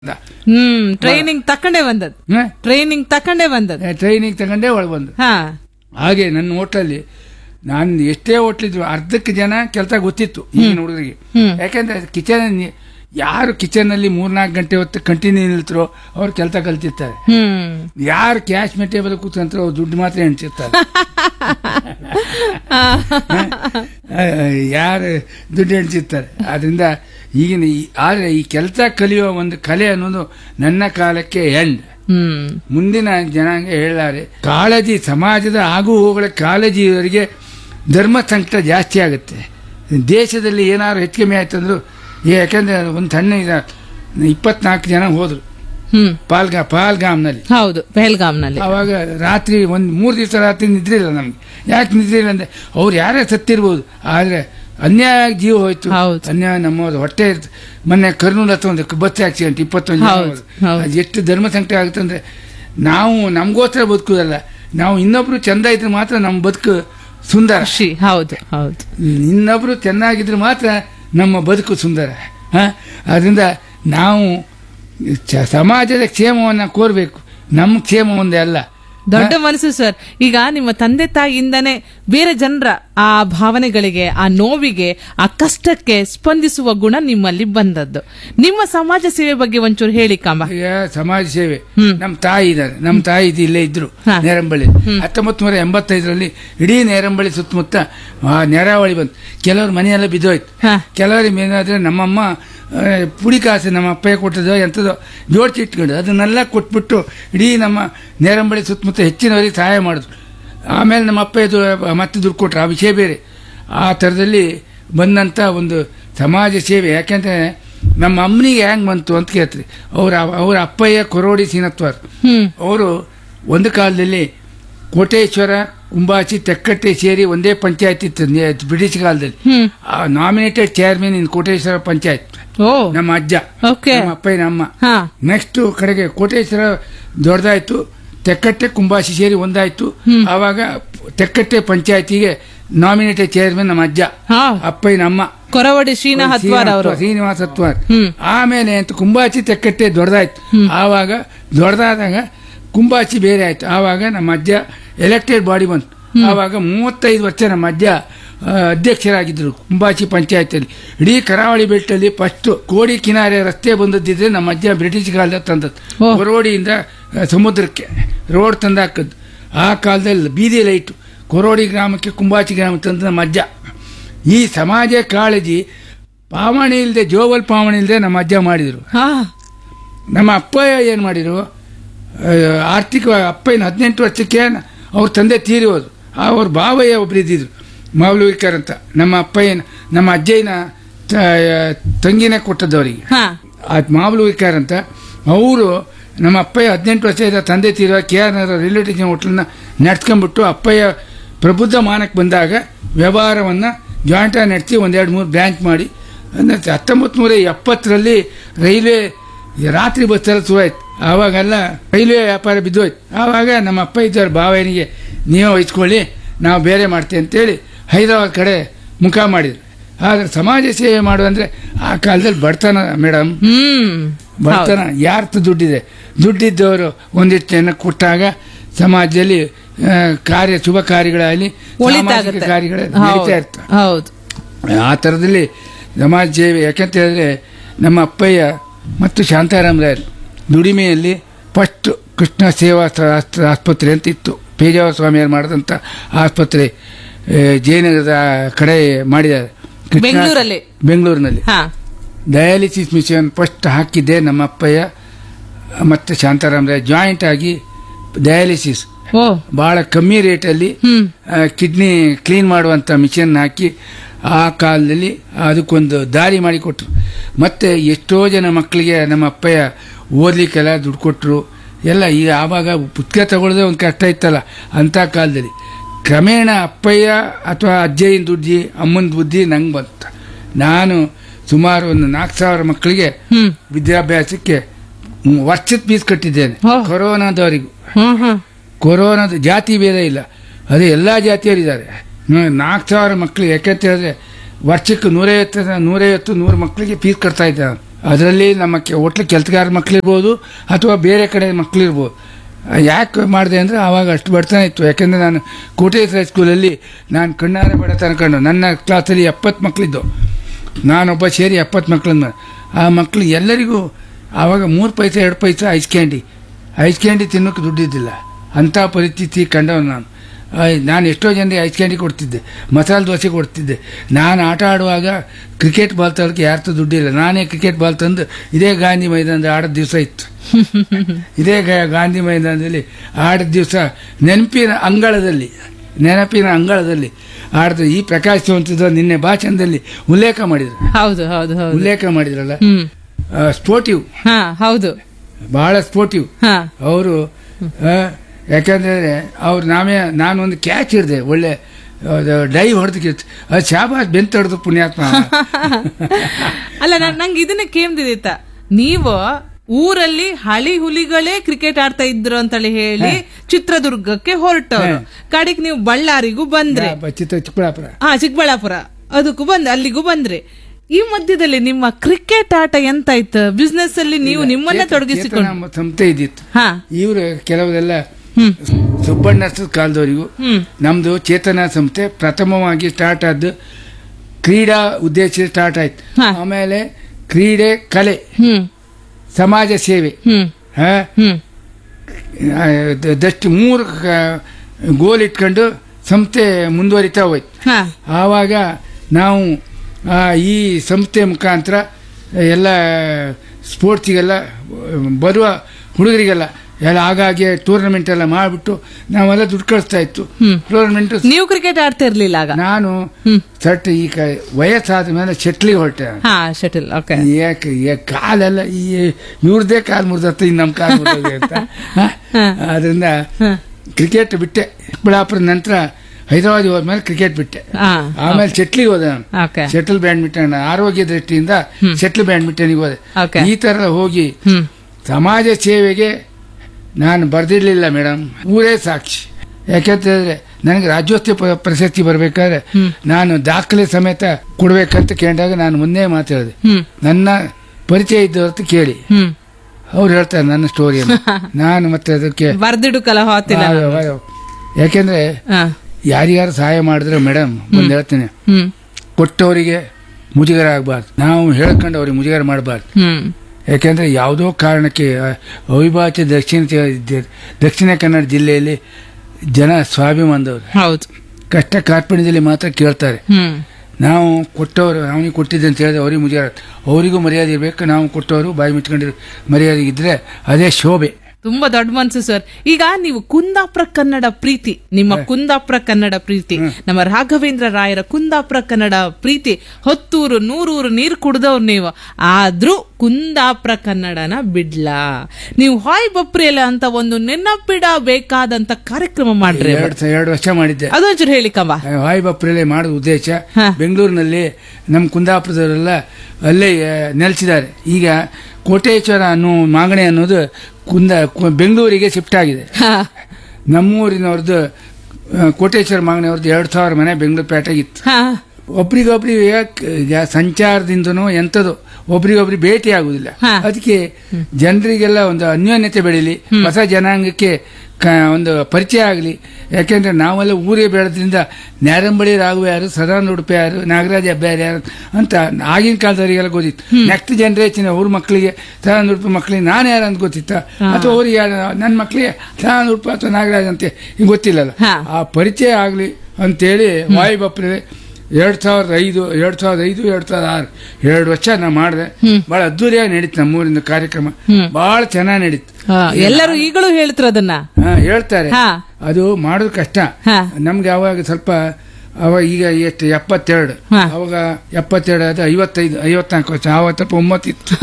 ಹ್ಮ್ training ತಕೊಂಡೇ ಬಂದದ್ training ತಕೊಂಡೇ ಬಂದದ್ training ತಗೊಂಡೇ ಒಳಗೆ ಬಂದು ಹಾ ಹಾಗೆ ನನ್ನ ಹೋಟ್ಲಲ್ಲಿ ನಾನು ಎಷ್ಟೇ ಹೋಟ್ಲಿದ್ರು ಅರ್ಧಕ್ಕೆ ಜನ ಕೆಲಸ ಗೊತ್ತಿತ್ತು ಈಗಿನ ಹುಡುಗರಿಗೆ ಹ್ಮ್. ಯಾಕಂದ್ರೆ ಕಿಚನ್ ಯಾರು ಕಿಚನ್ ಅಲ್ಲಿ ಮೂರ್ನಾಲ್ಕು ಗಂಟೆ ಹೊತ್ತು ಕಂಟಿನ್ಯೂ ನಿಲ್ತಾರೋ ಅವ್ರು ಕೆಲಸ ಕಲ್ತಿರ್ತಾರೆ ಹ್ಮ್ ಯಾರು ಕ್ಯಾಶ್ ಟೇಬಲ್ ಕೂತ್ಕೊಂತಾರೋ ಅವ್ರು ದುಡ್ಡು ಮಾತ್ರ ಎಣಿಸಿರ್ತಾರೆ ಯಾರು ದುಡ್ಡು ಎಣಿಸಿರ್ತಾರೆ ಆದ್ರಿಂದ ಈಗಿನ ಈ- ಆದ್ರೆ ಈ ಕೆಲಸ ಕಲಿಯುವ ಒಂದು ಕಲೆ ಅನ್ನೋದು ನನ್ನ ಕಾಲಕ್ಕೆ ಎಂಡ್ ಹ್ಮ್ ಮುಂದಿನ ಜನಾಂಗ ಹೇಳಲಾರೆ ಕಾಳಜಿ ಸಮಾಜದ ಆಗು ಹೋಗಳ ಕಾಳಜಿ ಇವರಿಗೆ ಧರ್ಮ ಸಂಕಟ ಜಾಸ್ತಿ ಆಗುತ್ತೆ ದೇಶದಲ್ಲಿ ಏನಾದ್ರು ಹೆಚ್ಚು ಕಮ್ಮಿ ಆಯ್ತಂದ್ರು ಯಾಕಂದ್ರೆ ಒಂದು ಸಣ್ಣ ಇದ ಇಪ್ಪತ್ನಾಲ್ಕು ಜನ ಹೋದ್ರು ಹ್ಮ್ ಪಾಲ್ಗಾ ಪಾಲ್ಗಾಮ್ನಲ್ಲಿ ಹೌದು ಪೆಹಲ್ಗಾಮ್ನಲ್ಲಿ ಅವಾಗ ರಾತ್ರಿ ಒಂದು ಮೂರು ದಿವಸ ರಾತ್ರಿ ನಿದ್ರೆ ಇಲ್ಲ ನಮ್ಗೆ ಯಾಕೆ ನಿದ್ರೆ ಇಲ್ಲ ಅಂದ್ರೆ ಅವ್ರು ಯಾರೇ ಸತ್ತಿರ್ಬೋದು ಆದ್ರೆ ಅನ್ಯಾಯ ಜೀವ ಹೋಯ್ತು ಹೌದು. ಅನ್ಯಾಯ ನಮ್ಮ ಹೊಟ್ಟೆ ಇರ್ತ- ಮೊನ್ನೆ ಕರ್ನೂಲ್ ಹತ್ರ ಒಂದು ಬಸ್ ಆಕ್ಸಿಡೆಂಟ್ ಇಪ್ಪತ್ತೊಂದು ಜನ ಹೌದು, ಹೋದ್ರು. ಹೌದು. ಅದು ಎಷ್ಟು ಧರ್ಮ ಸಂಕಟ ಆಗುತ್ತೆ ಅಂದ್ರೆ ನಾವು ನಮಗೋಸ್ಕರ ಬದುಕುದಲ್ಲ ನಾವು ಇನ್ನೊಬ್ರು ಚಂದ ಇದ್ರೆ ಮಾತ್ರ ನಮ್ಮ ಬದುಕು ಸುಂದರ ಖುಷಿ ಹೌದು ಹೌದು ಇನ್ನೊಬ್ರು ಚೆನ್ನಾಗಿದ್ರೆ ಮಾತ್ರ ನಮ್ಮ ಬದುಕು ಸುಂದರ ಹ? ಅದರಿಂದ ನಾವು ಚ- ಸಮಾಜದ ಕ್ಷೇಮವನ್ನ ಕೋರ್ಬೇಕು ನಮ್ಮ ಕ್ಷೇಮ ಒಂದೇ ಅಲ್ಲ ದೊಡ್ಡ ಮನಸ್ಸು ಸರ್ ಈಗ ನಿಮ್ಮ ತಂದೆ ತಾಯಿಯಿಂದನೇ ಬೇರೆ ಜನರ ಆ ಭಾವನೆಗಳಿಗೆ ಆ ನೋವಿಗೆ ಆ ಕಷ್ಟಕ್ಕೆ ಸ್ಪಂದಿಸುವ ಗುಣ ನಿಮ್ಮಲ್ಲಿ ಬಂದದ್ದು ನಿಮ್ಮ ಸಮಾಜ ಸೇವೆ ಬಗ್ಗೆ ಒಂಚೂರು ಹೇಳಿ ಕಾಂಬ ಈಗ ಸಮಾಜ ಸೇವೆ ಹ್ಮ್. ನಮ್ಮ ತಾಯಿ ಇದ್ದಾರೆ ನಮ್ಮ ತಾಯಿ ಇದು ಇಲ್ಲೇ ಇದ್ರು ಹಾ. ನೇರಂಬಳ್ಳಿ ಹತ್ತೊಂಬತ್ತು ನೂರ ಎಂಬತ್ತೈದರಲ್ಲಿ ಇಡೀ ನೇರಂಬಳ್ಳಿ ಸುತ್ತಮುತ್ತ ಆ, ನೆರಾವಳಿ ಬಂತು ಕೆಲವ್ರ ಮನೆಯೆಲ್ಲ ಬಿದ್ದೋಯ್ತು ಹಾ. ಕೆಲವರಿಗೆ ಏನಾದ್ರೆ ನಮ್ಮಮ್ಮ ಆ, ಪುಡಿ ಕಾಸು ನಮ್ಮ ಅಪ್ಪಯ್ಯ ಕೊಟ್ಟದೋ ಎಂಥದೋ ಜೋಡಿಸಿ ಇಟ್ಕೊಂಡು ಅದನ್ನೆಲ್ಲ ಕೊಟ್ಬಿಟ್ಟು ಇಡೀ ನಮ್ಮ ನೇರಂಬಳ್ಳಿ ಸುತ್ತಮುತ್ತ ಹೆಚ್ಚಿನವರಿಗೆ ಸಹಾಯ ಮಾಡಿದ್ರು ಆಮೇಲೆ ನಮ್ಮ ಅಪ್ಪ ಇದು ಮತ್ತೆ ದುಡ್ಡು ಕೊಟ್ರು ಆ ವಿಷಯ ಬೇರೆ ಆ ಥರದಲ್ಲಿ ಬಂದಂಥ ಒಂದು ಸಮಾಜ ಸೇವೆ ಯಾಕೆಂದ್ರೆ ನಮ್ಮ ಅಮ್ಮನಿಗೆ ಹೆಂಗ್ ಬಂತು ಅಂತ ಕೇಳ್ತ್ರಿ ಅವ್ರ ಅವ್ರ ಅಪ್ಪಯ್ಯ ಕೊರೋಡಿ ಸೀನತ್ವಾರ್ ಹ್ಮ್ ಅವರು ಒಂದು ಕಾಲದಲ್ಲಿ ಕೋಟೇಶ್ವರ ಕುಂಬಾಚಿ ತೆಕ್ಕಟ್ಟೆ ಸೇರಿ ಒಂದೇ ಪಂಚಾಯತ್ ಇತ್ತು ನೆ- ಬ್ರಿಟಿಷ್ ಕಾಲದಲ್ಲಿ ಹ್ಮ್ ಆ nominated chairman in Koteshwara panchayat ಓ ನಮ್ಮ ಅಜ್ಜ ಓಕೆ ನಮ್ಮ ಅಪ್ಪಯ್ಯನ ಅಮ್ಮ ಹಾ ನೆಕ್ಸ್ಟ್ ಕಡೆಗೆ ಕೋಟೇಶ್ವರ ದೊಡ್ಡದಾಯ್ತು ತೆಕ್ಕಟ್ಟೆ ಕುಂಬಾಸಿ ಸೇರಿ ಒಂದಾಯ್ತು ಆವಾಗ ತೆಕ್ಕಟ್ಟೆ ಪಂಚಾಯತಿಗೆ ನಾಮಿನೇಟೆಡ್ ಚೇರ್ಮನ್ ನಮ್ಮ ಅಜ್ಜ ಹಾ ಅಪ್ಪಯ್ಯನ ಅಮ್ಮ ಕೊರವಡಿ ಶ್ರೀನ ಹತ್ವಾರ್ ಅವರು ಶ್ರೀನಿವಾಸ ಹತ್ವಾರ್ ಹ್ಮ್. ಆಮೇಲೆ ಅಂತ ಕುಂಬಾಚಿ ತೆಕ್ಕಟ್ಟೆ ದೊಡ್ಡದಾಯ್ತು ಆವಾಗ ದೊಡ್ಡದಾದಾಗ ಕುಂಬಾಚಿ ಬೇರೆ ಆಯ್ತು ಆವಾಗ ನಮ್ಮ ಅಜ್ಜ ಎಲೆಕ್ಟೆಡ್ ಬಾಡಿ ಬಂತು ಆವಾಗ ಮೂವತ್ತೈದು ವರ್ಷ ನಮ್ಮ ಅಜ್ಜ ಆ, ಅಧ್ಯಕ್ಷರಾಗಿದ್ದರು ಕುಂಬಾಚಿ ಪಂಚಾಯತಿಯಲ್ಲಿ ಇಡೀ ಕರಾವಳಿ ಬೆಟ್ಟಲ್ಲಿ ಫಸ್ಟ್ ಕೋಡಿ ಕಿನಾರೆ ರಸ್ತೆ ಬಂದದ್ದಿದ್ರೆ ನಮ್ಮ ಅಜ್ಜ ಬ್ರಿಟಿಷ್ ಕಾಲದ ತಂದದ್ದು ಓ. ಕೊರೋಡಿಯಿಂದ ಆ, ಸಮುದ್ರಕ್ಕೆ ರೋಡ್ ತಂದಾಕದ್ದು ಆ ಕಾಲದಲ್ಲಿ ಬೀದಿ ಲೈಟು ಕೊರೋಡಿ ಗ್ರಾಮಕ್ಕೆ ಕುಂಬಾಚಿ ಗ್ರಾಮಕ್ಕೆ ತಂದು ನಮ್ಮ ಅಜ್ಜ ಈ ಸಮಾಜ ಕಾಳಜಿ ಪಾವಣಿ ಇಲ್ಲದೆ ಜೋವಲ್ ಪಾವಣಿ ಇಲ್ಲದೆ ನಮ್ಮ ಅಜ್ಜ ಮಾಡಿದರು ಹಾ ನಮ್ಮ ಅಪ್ಪಯ್ಯ ಏನು ಮಾಡಿದರು ಆರ್ಥಿಕವಾಗಿ ಅಪ್ಪಯ್ಯನ ಹದಿನೆಂಟು ವರ್ಷಕ್ಕೆ ಅವ್ರ ತಂದೆ ತೀರಿ ಹೋದ್ರು ಅವ್ರ ಭಾವಯ್ಯ ಒಬ್ರು ಇದ್ದಿದ್ರು ಮಾವಲುವಿಕರ್ ಅಂತ ನಮ್ಮ ಅಪ್ಪಯ್ಯನ ನಮ್ಮ ಅಜ್ಜಯ್ಯನ ತ- ತಂಗಿನೇ ಕೊಟ್ಟದ್ದು ಹಾ ಆ ಮಾವಲುವಿಕರ್ ಅಂತ ಅವರು ನಮ್ಮ ಅಪ್ಪಯ್ಯ ಹದಿನೆಂಟು ವರ್ಷ ಇದ್ದ ತಂದೆ ತೀರುವ K R Nagar railway station ಹೋಟ್ಲನ್ನ ನಡ್ಸ್ಕೊಂಡ್ಬಿಟ್ಟು ಅಪ್ಪಯ್ಯ ಪ್ರಬುದ್ಧ ಮಾನಕ್ಕೆ ಬಂದಾಗ ವ್ಯವಹಾರವನ್ನು ಜಾಯಿಂಟಾಗಿ ನಡೆಸಿ ಒಂದೆರಡು ಮೂರು ಬ್ಯಾಂಕ್ ಮಾಡಿ ಅಂದ್ರೆ ಹತ್ತೊಂಬತ್ತು ನೂರ ಎಪ್ಪತ್ತರಲ್ಲಿ ರೈಲ್ವೆ ರಾತ್ರಿ ಬಸ್ಸೆಲ್ಲ ಶುರುವಾಯ್ತು ಆವಾಗೆಲ್ಲ ರೈಲ್ವೆ ವ್ಯಾಪಾರ ಬಿದ್ದೋಯ್ತು ಆವಾಗ ನಮ್ಮ ಅಪ್ಪ ಇದ್ದವ್ರ ಭಾವನಿಗೆ ನೀವೇ ವಹಿಸ್ಕೊಳ್ಳಿ ನಾವು ಬೇರೆ ಮಾಡ್ತೇವೆ ಅಂತೇಳಿ ಹೈದರಾಬಾದ್ ಕಡೆ ಮುಖ ಮಾಡಿದ್ರು ಆದರೆ ಸಮಾಜ ಸೇವೆ ಮಾಡುವಂದ್ರೆ ಆ ಕಾಲದಲ್ಲಿ ಬಡತನ ಮೇಡಮ್ ಹ್ಮ್ ಬಡತನ ಯಾರ್ದು ದುಡ್ಡಿದೆ ದುಡ್ಡಿದ್ದವರು ಒಂದಿಷ್ಟು ಜನ ಕೊಟ್ಟಾಗ ಸಮಾಜದಲ್ಲಿ ಆ, ಕಾರ್ಯ ಶುಭ ಕಾರ್ಯಗಳಲ್ಲಿ ಸಾಮಾಜಿಕ ಒಳಿತಾಗುತ್ತೆ ಕಾರ್ಯಗಳು ಹೌದು ನಡೀತಾ ಇರ್ತವೆ ಹೌದು ಆ ಥರದಲ್ಲಿ ಸಮಾಜ ಸೇವೆ ಯಾಕಂತ ಹೇಳಿದ್ರೆ ನಮ್ಮ ಅಪ್ಪಯ್ಯ ಮತ್ತು ಶಾಂತಾರಾಮ್ ರಾಯರು ದುಡಿಮೆಯಲ್ಲಿ ಫಸ್ಟ್ ಕೃಷ್ಣ ಸೇವಾ ಸ- ಆಸ್ಪ- ಆಸ್ಪತ್ರೆ ಅಂತ ಇತ್ತು ಪೇಜಾವ ಸ್ವಾಮಿಯವರು ಮಾಡಿದಂಥ ಆಸ್ಪತ್ರೆ ಆ, ಜಯನಗರದ ಕಡೆ ಮಾಡಿದ್ದಾರೆ ಕೃಷ್ಣ- ಬೆಂಗಳೂರಲ್ಲಿ? ಬೆಂಗಳೂರಿನಲ್ಲಿ ಹಾ ಡಯಾಲಿಸಿಸ್ ಮಿಷನ್ ಫಸ್ಟ್ ಹಾಕಿದ್ದೆ ನಮ್ಮ ಅಪ್ಪಯ್ಯ ಮತ್ತು ಶಾಂತಾರಾಮ್ ರಾಯ್ ಜಾಯಿಂಟ್ ಆಗಿ ಡಯಾಲಿಸಿಸ್ ಓ ಬಹಳ ಕಮ್ಮಿ ರೇಟಲ್ಲಿ ಹ್ಮ್ ಕಿಡ್ನಿ ಕ್ಲೀನ್ ಮಾಡುವಂಥ ಮಿಷನ್ ಹಾಕಿ ಆ ಕಾಲದಲ್ಲಿ ಅದಕ್ಕೊಂದು ದಾರಿ ಮಾಡಿಕೊಟ್ರು ಮತ್ತೆ ಎಷ್ಟೋ ಜನ ಮಕ್ಕಳಿಗೆ ನಮ್ಮ ಅಪ್ಪಯ್ಯ ಓದ್ಲಿಕ್ಕೆಲ್ಲ ದುಡ್ಡು ಕೊಟ್ಟರು ಎಲ್ಲ ಈಗ ಆವಾಗ ಪುಸ್ತಕ ತಗೊಳ್ಳೋದೇ ಒಂದು ಕಷ್ಟ ಇತ್ತಲ್ಲ ಅಂಥ ಕಾಲದಲ್ಲಿ ಕ್ರಮೇಣ ಅಪ್ಪಯ್ಯ ಅಥವಾ ಅಜ್ಜಯ್ಯನ ದುಡ್ಡಿ ಅಮ್ಮನ ಬುದ್ಧಿ ನಂಗೆ ಬಂತು ನಾನು ಸುಮಾರು ಒಂದು ನಾಲ್ಕು ಸಾವಿರ ಮಕ್ಕಳಿಗೆ ಹ್ಮ್ ವಿದ್ಯಾಭ್ಯಾಸಕ್ಕೆ ವರ್ಷದ ಫೀಸ್ ಕಟ್ಟಿದ್ದೇನೆ ಓ. ಕೊರೋನಾದವರಿಗೂ ಹ್ಮ್ ಹ್ಮ್ ಕೊರೋನಾದ ಜಾತಿ ಭೇದ ಇಲ್ಲ ಅದು ಎಲ್ಲ ಜಾತಿಯರಿದ್ದಾರೆ ನಾಲ್ಕು ಸಾವಿರ ಮಕ್ಕಳು ಯಾಕಂತ ಹೇಳಿದ್ರೆ ವರ್ಷಕ್ಕೆ ನೂರೈವತ್ತು ನೂರೈವತ್ತು ನೂರು ಮಕ್ಕಳಿಗೆ ಫೀಸ್ ಕಟ್ತಾ ಇದ್ದೆ ನಾನು ಅದರಲ್ಲಿ ನಮ್ಮ ಕೆ- ಹೋಟ್ಲ್ ಕೆಲಸಗಾರ ಮಕ್ಕಳಿರ್ಬೋದು ಅಥವಾ ಬೇರೆ ಕಡೆ ಮಕ್ಕಳಿರ್ಬೋದು ಯಾಕೆ ಮಾಡಿದೆ ಅಂದರೆ ಆವಾಗ ಅಷ್ಟು ಬಡತನ ಇತ್ತು ಯಾಕೆಂದರೆ ನಾನು ಕೋಟೇಶ್ವರ ಸ್ಕೂಲಲ್ಲಿ ನಾನು ಕಣ್ಣಾರೆ ಬಡತನ ಕಂಡು ನನ್ನ ಕ್ಲಾಸಲ್ಲಿ ಎಪ್ಪತ್ತು ಮಕ್ಕಳಿದ್ದು ನಾನೊಬ್ಬ ಸೇರಿ ಎಪ್ಪತ್ತು ಮಕ್ಕಳನ್ನ ಆ ಮಕ್ಕಳು ಎಲ್ಲರಿಗೂ ಆವಾಗ ಮೂರು ಪೈಸೆ ಎರಡು paise ice candy ice candy ತಿನ್ನೋಕೆ ದುಡ್ಡಿದ್ದಿಲ್ಲ ಅಂಥ ಪರಿಸ್ಥಿತಿ ಕಂಡವನು ನಾನು ಆಯ್, ನಾನು ಎಷ್ಟೋ ಜನರಿಗೆ ಐಸ್ ಕ್ಯಾಂಡಿ ಕೊಡ್ತಿದ್ದೆ ಮಸಾಲೆ ದೋಸೆ ಕೊಡ್ತಿದ್ದೆ ನಾನು ಆಟ ಆಡುವಾಗ ಕ್ರಿಕೆಟ್ ಬಾಲ್ ತರೋಕ್ಕೆ ಯಾರ್ದು ದುಡ್ಡಿಲ್ಲ ನಾನೇ ಕ್ರಿಕೆಟ್ ಬಾಲ್ ತಂದು ಇದೇ ಗಾಂಧಿ ಮೈದಾನದ ಆಡೋ ದಿವಸ ಇತ್ತು ಇದೇ ಗ- ಗಾಂಧಿ ಮೈದಾನದಲ್ಲಿ ಆಡಿದ ದಿವಸ ನೆನಪಿನ ಅಂಗಳದಲ್ಲಿ ನೆನಪಿನ ಅಂಗಳದಲ್ಲಿ ಆಡಿದ ಈ ಪ್ರಕಾಶ್ ಚೌಂತಿದ ನಿನ್ನೆ ಭಾಷಣದಲ್ಲಿ ಉಲ್ಲೇಖ ಮಾಡಿದ್ರು ಹೌದು ಹೌದು ಹೌದು ಉಲ್ಲೇಖ ಮಾಡಿದ್ರಲ್ಲ ಹ್ಮ್ ಸ್ಪೋರ್ಟಿವ್ ಹಾ ಹೌದು ಬಹಳ ಸ್ಪೋರ್ಟಿವ್ ಹಾ ಅವರು ಯಾಕಂದ್ರೆ ಅವ್ರು ನಾವೇ ನಾನು ಒಂದು ಕ್ಯಾಚ್ ಹಿಡ್ದೆ ಒಳ್ಳೆ ಅದು ಡೈ ಹೊಡೆದು ಕಿತ್ತು ಅದು ಶಾಬಾಸ್ ಬೆಂತ ಹೊಡೆದು ಪುಣ್ಯಾತ್ಮ ಅಲ್ಲ ನಾನ್- ನಂಗೆ ಇದನ್ನ ಕೇಮ್ದಿದಿತ್ತ ನೀವು ಊರಲ್ಲಿ ಹಳಿ ಹುಲಿಗಳೇ ಕ್ರಿಕೆಟ್ ಆಡ್ತಾ ಇದ್ರು ಅಂತೇಳಿ ಹೇಳಿ ಚಿತ್ರದುರ್ಗಕ್ಕೆ ಹೊರಟವ್ರು ಕಡೆಗೆ ನೀವು ಬಳ್ಳಾರಿಗೂ ಬಂದ್ರೆ ಚಿತ್ರ ಚಿಕ್ಕಬಳ್ಳಾಪುರ ಹಾ ಚಿಕ್ಕಬಳ್ಳಾಪುರ ಅದಕ್ಕೂ ಬಂದ್ ಅಲ್ಲಿಗೂ ಬಂದ್ರೆ ಈ ಮಧ್ಯದಲ್ಲಿ ನಿಮ್ಮ ಕ್ರಿಕೆಟ್ ಆಟ ಎಂತ ಇತ್ತು ಬಿಸ್ನೆಸ್ ಅಲ್ಲಿ ನೀವು ನಿಮ್ಮನ್ನ ತೊಡಗಿಸಿಕೊಂಡು ಚೇತನ ಸಂಸ್ಥೆ ಇದ್ದಿತ್ತು ಹಾ ಇವರು ಕೆಲವೆಲ್ಲ ಹ್ಮ್ ಸುಬ್ಬಣ್ಣ ಕಾಲದವರಿಗೂ ಹ್ಮ್ ನಮ್ದು ಚೇತನ ಸಂಸ್ಥೆ ಪ್ರಥಮವಾಗಿ ಸ್ಟಾರ್ಟ್ ಆದ್ದು ಕ್ರೀಡಾ ಉದ್ದೇಶ ಸ್ಟಾರ್ಟ್ ಆಯ್ತು ಹಾ. ಆಮೇಲೆ ಕ್ರೀಡೆ ಕಲೆ ಹ್ಮ್ ಸಮಾಜ ಸೇವೆ ಹ್ಮ್ ಹಾ ಹ್ಮ್ ಆ, ದ- ದಷ್ಟು ಮೂರು ಕ- ಗೋಲ್ ಇಟ್ಕೊಂಡು ಸಂಸ್ಥೆ ಮುಂದುವರಿತಾ ಹೋಯ್ತು ಹಾ ಆವಾಗ ನಾವು ಆ, ಈ ಸಂಸ್ಥೆ ಮುಖಾಂತರ ಎಲ್ಲ ಸ್ಪೋರ್ಟ್ಸಿಗೆಲ್ಲ ಬರುವ ಹುಡುಗರಿಗೆಲ್ಲ ಎಲ್ಲ ಆಗಾಗ್ಗೆ ಟೂರ್ನಮೆಂಟ್ ಎಲ್ಲ ಮಾಡಿಬಿಟ್ಟು ನಾವೆಲ್ಲ ದುಡ್ಡು ಕಳಿಸ್ತಾ ಇತ್ತು ಹ್ಮ್. ಟೂರ್ನಮೆಂಟ್ ನೀವು ಕ್ರಿಕೆಟ್ ಆಡ್ತಾ ಇರ್ಲಿಲ್ಲ ಆಗ ನಾನು ಹ್ಮ್ ಸಟ್ ಈಗ ವಯಸ್ಸಾದ ಮೇಲೆ ಶಟ್ಲಿಗೆ ಹೊರಟೆ ಹಾ ಶಟಲ್ ಓಕೆ ಯಾಕೆ ಯಾ- ಕಾಲೆಲ್ಲ ಈ ಇವ್ರದೇ ಕಾಲು ಮುರಿದತ್ತ ಇನ್ನು ನಮ್ಮ ಕಾಲು ಮುರಿದೋಗಿದೆ ಅಂತ ಹ? ಹ. ಅದರಿಂದ ಹ. ಕ್ರಿಕೆಟ್ ಬಿಟ್ಟೆ ಚಿಕ್ಕಬಳ್ಳಾಪುರದ ನಂತರ ಹೈದರಾಬಾದ್ ಹೋದ್ಮೇಲೆ ಕ್ರಿಕೆಟ್ ಬಿಟ್ಟೆ ಹಾ ಆಮೇಲೆ ಶಟ್ಲಿಗೆ ಹೋದೆ ನಾನು ಓಕೆ ಶಟಲ್ ಬ್ಯಾಡ್ಮಿಂಟನ್ ಆರೋಗ್ಯ ದೃಷ್ಟಿಯಿಂದ ಶಟ್ಲ್ ಬ್ಯಾಡ್ಮಿಂಟನ್ಗೆ ಹೋದೆ Okay. ಈ ತರ ಹೋಗಿ ಹ್ಮ್ ಸಮಾಜ ಸೇವೆಗೆ ನಾನು ಬರ್ದಿರ್ಲಿಲ್ಲ ಮೇಡಮ್ ಊರೇ ಸಾಕ್ಷಿ ಯಾಕೆಂತಂದ್ರೆ ನನಗೆ ರಾಜ್ಯೋತ್ಸವ ಪ- ಪ್ರಶಸ್ತಿ ಬರ್ಬೇಕಾದ್ರೆ ನಾನು ದಾಖಲೆ ಸಮೇತ ಕೊಡ್ಬೇಕಂತ ಕೇಳಿದಾಗ ನಾನು ಮುಂದೆ ಮಾತಾಡಿದೆ ಹ್ಮ್ ನನ್ನ ಪರಿಚಯ ಇದ್ದವರ್ತು ಕೇಳಿ ಹ್ಮ್ ಅವ್ರು ಹೇಳ್ತಾರೆ ನನ್ನ ಸ್ಟೋರಿಯನ್ನು ನಾನು ಮತ್ತೆ ಅದಕ್ಕೆ ಬರ್ದಿಡುಕಲ್ಲ ಹೋತಿಲ್ಲ ಆ, ಆ, ಯಾಕೆಂದ್ರೆ ಹಾ ಯಾರ್ಯಾರು ಸಹಾಯ ಮಾಡಿದ್ರೆ ಮೇಡಮ್ ಒಂದು ಹೇಳ್ತೇನೆ ಹ್ಮ್ ಕೊಟ್ಟವರಿಗೆ ಮುಜುಗರ ಆಗಬಾರ್ದು ನಾವು ಹೇಳ್ಕೊಂಡು ಅವ್ರಿಗೆ ಮುಜುಗರ ಮಾಡಬಾರ್ದು ಹ್ಮ್ ಯಾಕೆಂದ್ರೆ ಯಾವುದೋ ಕಾರಣಕ್ಕೆ ಆ, ಅವಿಭಾಜ್ಯ ದಕ್ಷಿಣ ತಿ- ದಕ್ಷಿಣ ಕನ್ನಡ ಜಿಲ್ಲೆಯಲ್ಲಿ ಜನ ಸ್ವಾಭಿಮಾನದವರು ಹೌದು ಕಷ್ಟ ಕಾರ್ಪಣ್ಯದಲ್ಲಿ ಮಾತ್ರ ಕೇಳ್ತಾರೆ ಹ್ಮ್ ನಾವು ಕೊಟ್ಟವರು ಅವನಿಗೆ ಕೊಟ್ಟಿದ್ದೆ ಅಂತ ಹೇಳಿದ್ರೆ ಅವ್ರಿಗೆ ಮುಜುಗರ ಅವರಿಗೂ ಮರ್ಯಾದೆ ಇರಬೇಕು ನಾವು ಕೊಟ್ಟವರು ಬಾಯಿ ಮುಚ್ಕೊಂಡಿರೋ ಮರ್ಯಾದೆ ಇದ್ರೆ ಅದೇ ಶೋಭೆ ತುಂಬಾ ದೊಡ್ಡ ಮನ್ಸು ಸರ್ ಈಗ ನೀವು ಕುಂದಾಪುರ ಕನ್ನಡ ಪ್ರೀತಿ ನಿಮ್ಮ ಕುಂದಾಪುರ ಕನ್ನಡ ಪ್ರೀತಿ ನಮ್ಮ ರಾಘವೇಂದ್ರ ರಾಯರ ಕುಂದಾಪುರ ಕನ್ನಡ ಪ್ರೀತಿ ಹೊತ್ತೂರು ನೂರೂರು ನೀರು ಕುಡ್ದವ್ರು ನೀವು ಆದ್ರೂ ಕುಂದಾಪುರ ಕನ್ನಡನ ಬಿಡ್ಲಾ ನೀವು ಹಾಯ್ ಬಪ್ರಿಯಲ್ಲ ಅಂತ ಒಂದು ನೆನಪಿಡಬೇಕಾದಂತ ಕಾರ್ಯಕ್ರಮ ಮಾಡ್ರಿ ಎರಡು ಸ- ಎರಡು ವರ್ಷ ಮಾಡಿದ್ದೆ ಅದೊಂಚೂರು ಹೇಳಿ ಕಂಬ ವಾಯು ಬಪ್ರಲೆ ಮಾಡೋದು ಉದ್ದೇಶ ಹಾ. ಬೆಂಗಳೂರಿನಲ್ಲಿ ನಮ್ಮ ಕುಂದಾಪುರದವರೆಲ್ಲ ಅಲ್ಲೇ ಆ, ನೆಲೆಸಿದ್ದಾರೆ ಈಗ ಕೋಟೇಶ್ವರ ಅನ್ನೋ ಮಾಗಣೆ ಅನ್ನೋದು ಕುಂದ ಕು- ಬೆಂಗಳೂರಿಗೆ ಶಿಫ್ಟ್ ಆಗಿದೆ ಹಾ. ನಮ್ಮೂರಿನವ್ರದ್ದು ಆ, ಕೋಟೇಶ್ವರ ಮಾಗಣೆಯವ್ರದ್ದು ಎರಡು ಸಾವಿರ ಮನೆ ಬೆಂಗಳೂರು ಪೇಟೆಗಿತ್ತು ಹಾ ಒಬ್ರಿಗೊಬ್ರಿಗೆ ಈಗ ಸಂಚಾರದಿಂದನೋ ಎಂಥದ್ದು ಒಬ್ರಿಗೊಬ್ರಿಗೆ ಭೇಟಿ ಆಗುದಿಲ್ಲ ಹಾ. ಅದಕ್ಕೆ ಜನರಿಗೆಲ್ಲ ಒಂದು ಅನ್ಯೋನ್ಯತೆ ಬೆಳೀಲಿ ಹೊಸ ಜನಾಂಗಕ್ಕೆ ಕ- ಒಂದು ಪರಿಚಯ ಆಗಲಿ ಯಾಕೆಂದ್ರೆ ನಾವೆಲ್ಲ ಊರೇ ಬೆಳೆದ್ರಿಂದ ನ್ಯಾರಂಬಳಿ ರಾಘವ ಯಾರು ಸದಾನಂದ ಉಡುಪಿ ಯಾರು ನಾಗರಾಜ ಅಬ್ಬ್ಯಾರು ಯಾರು ಅಂತ ಆಗಿನ ಕಾಲದವರಿಗೆಲ್ಲ ಗೊತ್ತಿತ್ತು ನೆಕ್ಸ್ಟ್ ಜನರೇಷನ್ ಅವ್ರ ಮಕ್ಕಳಿಗೆ ಸದಾನಂದ ಉಡುಪಿ ಮಕ್ಕಳಿಗೆ ನಾನು ಯಾರು ಅಂತ ಗೊತ್ತಿತ್ತ ಅಥವಾ ಅವ್ರಿಗೆ ಯಾರು ನನ್ನ ಮಕ್ಕಳಿಗೆ ಸದಾನಂದ ಉಡುಪಿ ಅಥವಾ ನಾಗರಾಜ್ ಅಂತ ಹಿಂಗ್ ಗೊತ್ತಿಲ್ಲಲ್ಲ ಹಾ. ಆ ಪರಿಚಯ ಆಗಲಿ ಅಂತೇಳಿ ವಾಯು ಬಪ್ರೆ ಎರಡ್ ಸಾವಿರದ ಐದು ಎರಡ್ ಸಾವಿರದ ಐದು ಎರಡ್ ಸಾವಿರದ ಆರು ಎರಡು ವರ್ಷ ನಾ ಮಾಡಿದೆ ಬಹಳ ಅದ್ದೂರಿಯಾಗಿ ನಡೀತು ನಮ್ಮೂರಿನ ಕಾರ್ಯಕ್ರಮ ಬಹಳ ಚೆನ್ನಾಗಿ ನಡೀತು ಹಾ, ಎಲ್ಲರೂ ಈಗಲೂ ಹೇಳ್ತಿರ ಅದನ್ನ ಹಾ, ಹೇಳ್ತಾರೆ ಹಾ. ಅದು ಮಾಡೋದು ಕಷ್ಟ ಹಾ. ನಮ್ಗೆ ಅವಾಗ ಸ್ವಲ್ಪ ಅವಾಗ ಈಗ ಎಷ್ಟು ಎಪ್ಪತ್ತೆರಡು ಹಾ. ಅವಾಗ ಎಪ್ಪತ್ತೆರಡು ಅದು ಐವತ್ತೈದು ಐವತ್ನಾಲ್ಕು ವರ್ಷ ಆವತ್ತಪ್ಪ ಒಂಬತ್ತಿತ್ತು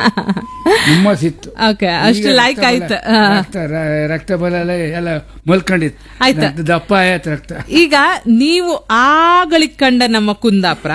ಒಂಬತ್ತಿತ್ತು ಓಕೆ ಅಷ್ಟು ಈಗ ಲೈಕ್ ರಕ್ತ ಆಯ್ತು ಬಲ- ರಕ್ತ ರ- ರಕ್ತ ಬಲ ಎಲ್ಲ ಎಲ್ಲ ಮಲ್ಕೊಂಡಿತ್ತು ಆಯ್ತು. ರಕ್ತ ದಪ್ಪ ಆಯ್ತು ರಕ್ತ ಈಗ ನೀವು ಆಗಳಿಗ್ ಕಂಡ ನಮ್ಮ ಕುಂದಾಪುರ